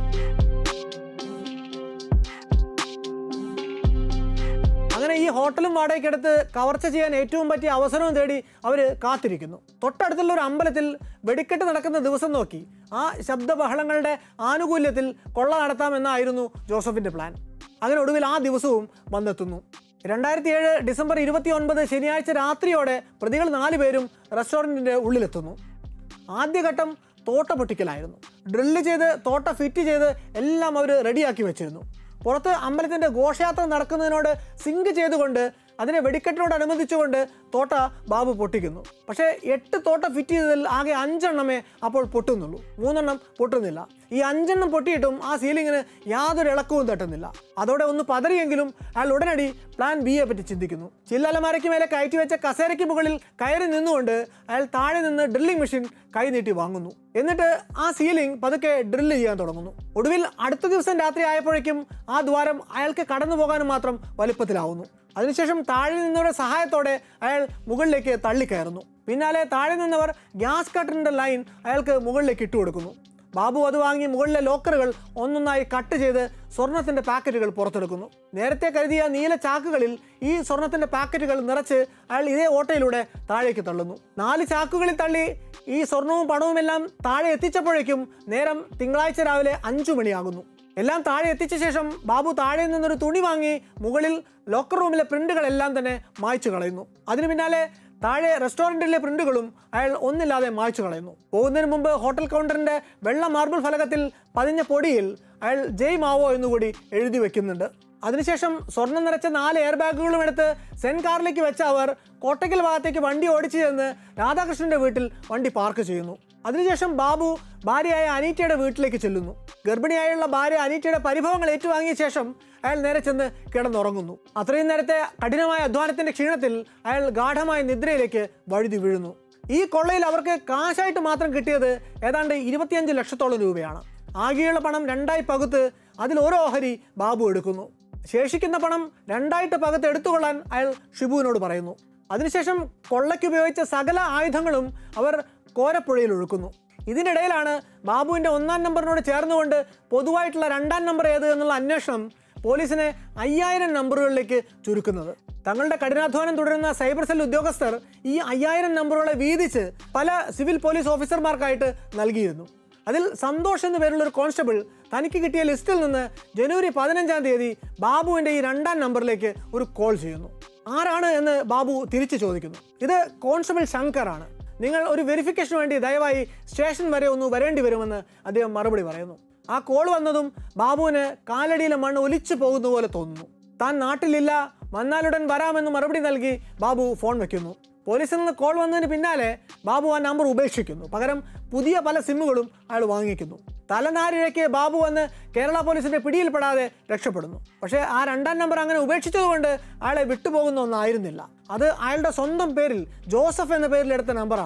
A: അങ്ങനെ ഈ ഹോട്ടലും വാടകയ്ക്കെടുത്ത് കവർച്ച ചെയ്യാൻ ഏറ്റവും പറ്റിയ അവസരവും തേടി അവർ കാത്തിരിക്കുന്നു തൊട്ടടുത്തുള്ള ഒരു അമ്പലത്തിൽ വെടിക്കെട്ട് നടക്കുന്ന ദിവസം നോക്കി ആ ശബ്ദബഹളങ്ങളുടെ ആനുകൂല്യത്തിൽ കൊള്ള നടത്താമെന്നായിരുന്നു ജോസഫിന്റെ പ്ലാൻ അങ്ങനെ ഒടുവിൽ ആ ദിവസവും വന്നെത്തുന്നു രണ്ടായിരത്തി ഏഴ് ഡിസംബർ ഇരുപത്തി ഒൻപത് ശനിയാഴ്ച രാത്രിയോടെ പ്രതികൾ നാല് പേരും റെസ്റ്റോറൻറ്റിൻ്റെ ഉള്ളിലെത്തുന്നു ആദ്യഘട്ടം തോട്ട പൊട്ടിക്കലായിരുന്നു ഡ്രില്ല് ചെയ്ത് തോട്ട ഫിറ്റ് ചെയ്ത് എല്ലാം അവർ റെഡിയാക്കി വെച്ചിരുന്നു പുറത്ത് അമ്പലത്തിൻ്റെ ഘോഷയാത്ര നടക്കുന്നതിനോട് സിങ്ക് ചെയ്തുകൊണ്ട് അതിനെ വെടിക്കെട്ടിനോടനുബന്ധിച്ചുകൊണ്ട് തോട്ട ബാബു പൊട്ടിക്കുന്നു പക്ഷേ എട്ട് തോട്ട ഫിറ്റ് ചെയ്തതിൽ ആകെ അഞ്ചെണ്ണമേ അപ്പോൾ പൊട്ടുന്നുള്ളൂ മൂന്നെണ്ണം പൊട്ടുന്നില്ല ഈ അഞ്ചെണ്ണം പൊട്ടിയിട്ടും ആ സീലിങ്ങിന് യാതൊരു ഇളക്കവും തട്ടുന്നില്ല അതോടെ ഒന്ന് പതറിയെങ്കിലും അയാൾ ഉടനടി പ്ലാൻ ബിയെ പറ്റി ചിന്തിക്കുന്നു ചില്ലലമാരയ്ക്ക് മേലെ കയറ്റി വെച്ച കസേരയ്ക്ക് മുകളിൽ കയറി നിന്നുകൊണ്ട് അയാൾ താഴെ നിന്ന് ഡ്രില്ലിംഗ് മെഷീൻ കൈ നീട്ടി വാങ്ങുന്നു എന്നിട്ട് ആ സീലിംഗ് പതുക്കെ ഡ്രില്ല് ചെയ്യാൻ തുടങ്ങുന്നു ഒടുവിൽ അടുത്ത ദിവസം രാത്രി ആയപ്പോഴേക്കും ആ ദ്വാരം അയാൾക്ക് കടന്നു പോകാനും മാത്രം വലുപ്പത്തിലാവുന്നു അതിനുശേഷം താഴെ നിന്നവരുടെ സഹായത്തോടെ അയാൾ മുകളിലേക്ക് തള്ളിക്കയറുന്നു പിന്നാലെ താഴെ നിന്നവർ ഗ്യാസ് കട്ടറിൻ്റെ ലൈൻ അയാൾക്ക് മുകളിലേക്ക് ഇട്ടുകൊടുക്കുന്നു ബാബു അത് വാങ്ങി മുകളിലെ ലോക്കറുകൾ ഒന്നൊന്നായി കട്ട് ചെയ്ത് സ്വർണത്തിന്റെ പാക്കറ്റുകൾ പുറത്തെടുക്കുന്നു നേരത്തെ കരുതിയ നീല ചാക്കുകളിൽ ഈ സ്വർണത്തിന്റെ പാക്കറ്റുകൾ നിറച്ച് അയാൾ ഇതേ ഓട്ടയിലൂടെ താഴേക്ക് തള്ളുന്നു നാല് ചാക്കുകളിൽ തള്ളി ഈ സ്വർണവും പണവും എല്ലാം താഴെ എത്തിച്ചപ്പോഴേക്കും നേരം തിങ്കളാഴ്ച രാവിലെ അഞ്ചു മണിയാകുന്നു എല്ലാം താഴെ എത്തിച്ച ശേഷം ബാബു താഴെ നിന്നൊരു തുണി വാങ്ങി മുകളിൽ ലോക്കർ റൂമിലെ പ്രിന്റുകളെല്ലാം തന്നെ മായ്ച്ചു കളയുന്നു അതിനു പിന്നാലെ താഴെ റെസ്റ്റോറൻറ്റിലെ പ്രിന്റുകളും അയാൾ ഒന്നില്ലാതെ മായ്ച്ചു കളയുന്നു പോകുന്നതിന് മുമ്പ് ഹോട്ടൽ കൗണ്ടറിന്റെ വെള്ള മാർബിൾ ഫലകത്തിൽ പതിഞ്ഞ പൊടിയിൽ അയാൾ ജയ് മാവോ എന്നുകൂടി എഴുതി വെക്കുന്നുണ്ട് അതിനുശേഷം സ്വർണം നിറച്ച നാല് എയർ ബാഗുകളും എടുത്ത് സെൻ കാറിലേക്ക് വെച്ച അവർ കോട്ടയ്ക്കൽ ഭാഗത്തേക്ക് വണ്ടി ഓടിച്ചു ചെന്ന് രാധാകൃഷ്ണന്റെ വീട്ടിൽ വണ്ടി പാർക്ക് ചെയ്യുന്നു അതിനുശേഷം ബാബു ഭാര്യയായ അനീറ്റയുടെ വീട്ടിലേക്ക് ചെല്ലുന്നു ഗർഭിണിയായുള്ള ഭാര്യ അനീറ്റയുടെ പരിഭവങ്ങൾ ഏറ്റുവാങ്ങിയ ശേഷം അയാൾ നേരെ ചെന്ന് കിടന്നുറങ്ങുന്നു അത്രയും നേരത്തെ കഠിനമായ അധ്വാനത്തിന്റെ ക്ഷീണത്തിൽ അയാൾ ഗാഠമായ നിദ്രയിലേക്ക് വഴുതി വീഴുന്നു ഈ കൊള്ളയിൽ അവർക്ക് കാശായിട്ട് മാത്രം കിട്ടിയത് ഏതാണ്ട് ഇരുപത്തിയഞ്ച് ലക്ഷത്തോളം രൂപയാണ് ആകെയുള്ള പണം രണ്ടായി പകുത്ത് അതിൽ ഓരോ ഓഹരി ബാബു എടുക്കുന്നു ശേഷിക്കുന്ന പണം രണ്ടായിട്ട് പകുത്ത് എടുത്തുകൊള്ളാൻ അയാൾ ഷിബുവിനോട് പറയുന്നു അതിനുശേഷം കൊള്ളയ്ക്ക് ഉപയോഗിച്ച സകല ആയുധങ്ങളും അവർ കോരപ്പുഴയിൽ ഒഴുക്കുന്നു ഇതിനിടയിലാണ് ബാബുവിൻ്റെ ഒന്നാം നമ്പറിനോട് ചേർന്നുകൊണ്ട് പൊതുവായിട്ടുള്ള രണ്ടാം നമ്പർ ഏത് എന്നുള്ള അന്വേഷണം പോലീസിനെ അയ്യായിരം നമ്പറുകളിലേക്ക് ചുരുക്കുന്നത് തങ്ങളുടെ കഠിനാധ്വാനം തുടരുന്ന സൈബർ സെൽ ഉദ്യോഗസ്ഥർ ഈ അയ്യായിരം നമ്പറുകളെ വീതിച്ച് പല സിവിൽ പോലീസ് ഓഫീസർമാർക്കായിട്ട് നൽകിയിരുന്നു അതിൽ സന്തോഷ് എന്ന പേരുള്ള ഒരു കോൺസ്റ്റബിൾ തനിക്ക് കിട്ടിയ ലിസ്റ്റിൽ നിന്ന് ജനുവരി പതിനഞ്ചാം തീയതി ബാബുവിൻ്റെ ഈ രണ്ടാം നമ്പറിലേക്ക് ഒരു കോൾ ചെയ്യുന്നു ആരാണ് എന്ന് ബാബു തിരിച്ചു ചോദിക്കുന്നു ഇത് കോൺസ്റ്റബിൾ ശങ്കറാണ് നിങ്ങൾ ഒരു വെരിഫിക്കേഷന് വേണ്ടി ദയവായി സ്റ്റേഷൻ വരെ ഒന്ന് വരേണ്ടി വരുമെന്ന് അദ്ദേഹം മറുപടി പറയുന്നു ആ കോൾ വന്നതും ബാബുവിന് കാലടിയിലെ മണ്ണ് ഒലിച്ചു പോകുന്ന പോലെ തോന്നുന്നു താൻ നാട്ടിലില്ല വന്നാലുടൻ വരാമെന്ന് മറുപടി നൽകി ബാബു ഫോൺ വെക്കുന്നു പോലീസിൽ നിന്ന് കോൾ വന്നതിന് പിന്നാലെ ബാബു ആ നമ്പർ ഉപേക്ഷിക്കുന്നു പകരം പുതിയ പല സിമ്മുകളും അയാൾ വാങ്ങിക്കുന്നു തലനാരിഴയ്ക്ക് ബാബു വന്ന് കേരള പോലീസിന്റെ പിടിയിൽപ്പെടാതെ രക്ഷപ്പെടുന്നു പക്ഷേ ആ രണ്ടാം നമ്പർ അങ്ങനെ ഉപേക്ഷിച്ചതുകൊണ്ട് അയാളെ വിട്ടുപോകുന്ന ഒന്നായിരുന്നില്ല അത് അയാളുടെ സ്വന്തം പേരിൽ ജോസഫ് എന്ന പേരിൽ എടുത്ത നമ്പറാണ്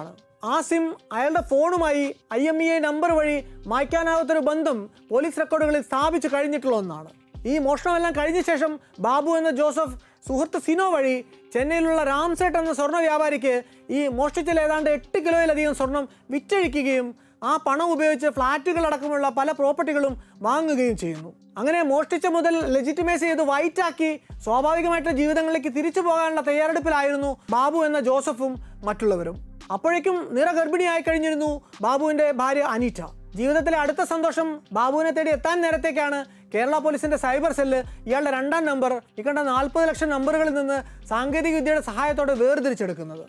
A: ആ സിം അയാളുടെ ഫോണുമായി I M E I number വഴി മായ്ക്കാനാവാത്തൊരു ബന്ധം പോലീസ് റെക്കോർഡുകളിൽ സ്ഥാപിച്ചു കഴിഞ്ഞിട്ടുള്ള ഒന്നാണ് ഈ മോഷണമെല്ലാം കഴിഞ്ഞ ശേഷം ബാബു എന്ന ജോസഫ് സുഹൃത്ത് സിനോ വഴി ചെന്നൈയിലുള്ള രാംസേട്ട് എന്ന സ്വർണ്ണ വ്യാപാരിക്ക് ഈ മോഷ്ടിച്ചതിൽ ഏതാണ്ട് എട്ട് കിലോയിലധികം സ്വർണം വിറ്റഴിക്കുകയും ആ പണം ഉപയോഗിച്ച് ഫ്ലാറ്റുകളടക്കമുള്ള പല പ്രോപ്പർട്ടികളും വാങ്ങുകയും ചെയ്യുന്നു അങ്ങനെ മോഷ്ടിച്ച മുതൽ ലെജിറ്റിമൈസ് ചെയ്ത് വൈറ്റാക്കി സ്വാഭാവികമായിട്ടുള്ള ജീവിതങ്ങളിലേക്ക് തിരിച്ചു പോകാനുള്ള തയ്യാറെടുപ്പിലായിരുന്നു ബാബു എന്ന ജോസഫും മറ്റുള്ളവരും അപ്പോഴേക്കും നിറഗർഭിണിയായി കഴിഞ്ഞിരുന്നു ബാബുവിൻ്റെ ഭാര്യ അനീറ്റ ജീവിതത്തിലെ അടുത്ത സന്തോഷം ബാബുവിനെ തേടി എത്താൻ നേരത്തേക്കാണ് കേരള പോലീസിന്റെ സൈബർ സെല്ല് ഇയാളുടെ രണ്ടാം നമ്പർ ഇക്കണ്ട നാൽപ്പത് ലക്ഷം നമ്പറുകളിൽ നിന്ന് സാങ്കേതിക വിദ്യയുടെ സഹായത്തോടെ വേർതിരിച്ചെടുക്കുന്നത്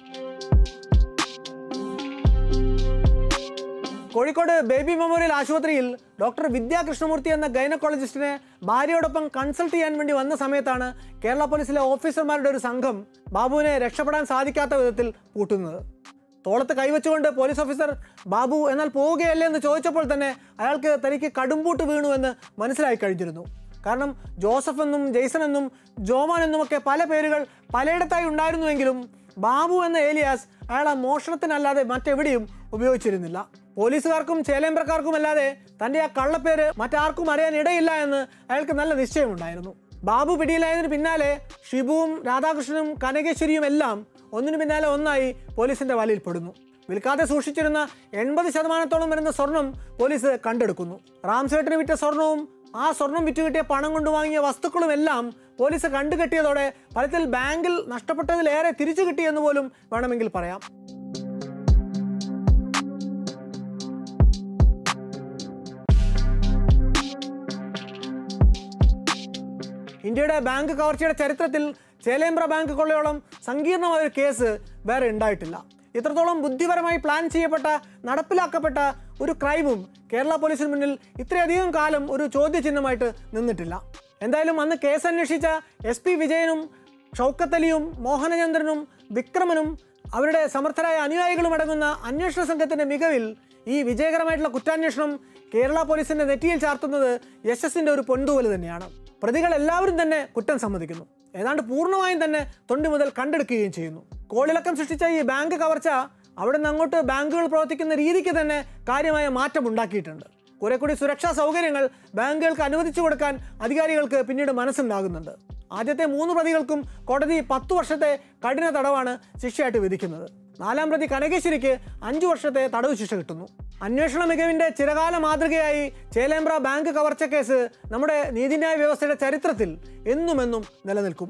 A: കോഴിക്കോട് ബേബി മെമ്മോറിയൽ ആശുപത്രിയിൽ ഡോക്ടർ വിദ്യാ കൃഷ്ണമൂർത്തി എന്ന ഗൈനക്കോളജിസ്റ്റിനെ ഭാര്യയോടൊപ്പം കൺസൾട്ട് ചെയ്യാൻ വേണ്ടി വന്ന സമയത്താണ് കേരള പോലീസിലെ ഓഫീസർമാരുടെ ഒരു സംഘം ബാബുവിനെ രക്ഷപ്പെടാൻ സാധിക്കാത്ത വിധത്തിൽ പൂട്ടുന്നത് തോളത്ത് കൈവച്ചുകൊണ്ട് പോലീസ് ഓഫീസർ ബാബു എന്നാൽ പോവുകയല്ലേ എന്ന് ചോദിച്ചപ്പോൾ തന്നെ അയാൾക്ക് തനിക്ക് കടുംപൂട്ട് വീണു എന്ന് മനസ്സിലായി കഴിഞ്ഞിരുന്നു കാരണം ജോസഫ് എന്നും ജെയ്സൺ എന്നും ജോമാൻ എന്നുമൊക്കെ പല പേരുകൾ പലയിടത്തായി ഉണ്ടായിരുന്നുവെങ്കിലും ബാബു എന്ന ഏലിയാസ് അയാൾ ആ മോഷണത്തിനല്ലാതെ മറ്റെവിടെയും ഉപയോഗിച്ചിരുന്നില്ല പോലീസുകാർക്കും ചേലേമ്പ്രക്കാർക്കും അല്ലാതെ തൻ്റെ ആ കള്ളപ്പേര് മറ്റാർക്കും അറിയാൻ ഇടയില്ല എന്ന് അയാൾക്ക് നല്ല നിശ്ചയമുണ്ടായിരുന്നു ബാബു പിടിയിലായതിനു പിന്നാലെ ഷിബുവും രാധാകൃഷ്ണനും കനകേശ്വരിയും എല്ലാം ഒന്നിനു പിന്നാലെ ഒന്നായി പോലീസിന്റെ വലയിൽപ്പെടുന്നു വിൽക്കാതെ സൂക്ഷിച്ചിരുന്ന എൺപത് ശതമാനത്തോളം വരുന്ന സ്വർണം പോലീസ് കണ്ടെടുക്കുന്നു റാംസേട്ടിന് വിറ്റ സ്വർണവും ആ സ്വർണം വിറ്റ് കിട്ടിയ പണം കൊണ്ട് വാങ്ങിയ വസ്തുക്കളും എല്ലാം പോലീസ് കണ്ടുകെട്ടിയതോടെ ഫലത്തിൽ ബാങ്കിൽ നഷ്ടപ്പെട്ടതിലേറെ തിരിച്ചു കിട്ടിയെന്ന് പോലും വേണമെങ്കിൽ പറയാം ഇന്ത്യയുടെ ബാങ്ക് കവർച്ചയുടെ ചരിത്രത്തിൽ ചേലേമ്പ്ര ബാങ്ക് കൊള്ളയോളം സങ്കീർണമായ ഒരു കേസ് വേറെ ഉണ്ടായിട്ടില്ല ഇത്രത്തോളം ബുദ്ധിപരമായി പ്ലാൻ ചെയ്യപ്പെട്ട നടപ്പിലാക്കപ്പെട്ട ഒരു ക്രൈമും കേരള പോലീസിന് മുന്നിൽ ഇത്രയധികം കാലം ഒരു ചോദ്യചിഹ്നമായിട്ട് നിന്നിട്ടില്ല എന്തായാലും അന്ന് കേസ് അന്വേഷിച്ച എസ് പി വിജയനും ഷൗക്കത്ത് അലിയും മോഹനചന്ദ്രനും വിക്രമനും അവരുടെ സമർത്ഥരായ അനുയായികളും അടങ്ങുന്ന അന്വേഷണ സംഘത്തിന്റെ മികവിൽ ഈ വിജയകരമായിട്ടുള്ള കുറ്റാന്വേഷണം കേരള പോലീസിന്റെ നെറ്റിയിൽ ചാർത്തുന്നത് യശസ്സിന്റെ ഒരു പൊൻതൂവൽ തന്നെയാണ് പ്രതികൾ എല്ലാവരും തന്നെ കുറ്റം സമ്മതിക്കുന്നു ഏതാണ്ട് പൂർണ്ണമായും തന്നെ തൊണ്ടി മുതൽ കണ്ടെടുക്കുകയും ചെയ്യുന്നു കോളിളക്കം സൃഷ്ടിച്ച ഈ ബാങ്ക് കവർച്ച അവിടെ നിന്ന് അങ്ങോട്ട് ബാങ്കുകൾ പ്രവർത്തിക്കുന്ന രീതിക്ക് തന്നെ കാര്യമായ മാറ്റം ഉണ്ടാക്കിയിട്ടുണ്ട് കുറെ കൂടി സുരക്ഷാ സൗകര്യങ്ങൾ ബാങ്കുകൾക്ക് അനുവദിച്ചു കൊടുക്കാൻ അധികാരികൾക്ക് പിന്നീട് മനസ്സുണ്ടാകുന്നുണ്ട് ആദ്യത്തെ മൂന്ന് പ്രതികൾക്കും കോടതി പത്തു വർഷത്തെ കഠിന തടവാണ് ശിക്ഷയായിട്ട് വിധിക്കുന്നത് നാലാം പ്രതി കനകേശ്വരിക്ക് അഞ്ചു വർഷത്തെ തടവ് ശിക്ഷ കിട്ടുന്നു അന്വേഷണ മികവിന്റെ ചിരകാല മാതൃകയായി ചേലേമ്പ്ര ബാങ്ക് കവർച്ച കേസ് നമ്മുടെ നീതിന്യായ വ്യവസ്ഥയുടെ ചരിത്രത്തിൽ എന്നുമെന്നും നിലനിൽക്കും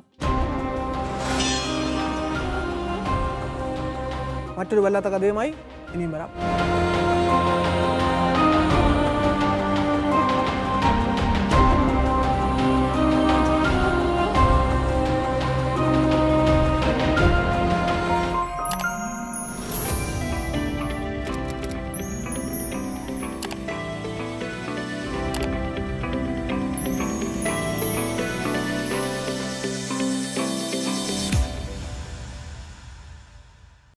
A: മറ്റൊരു വല്ലാത്ത കഥയുമായി ഇനിയും വരാം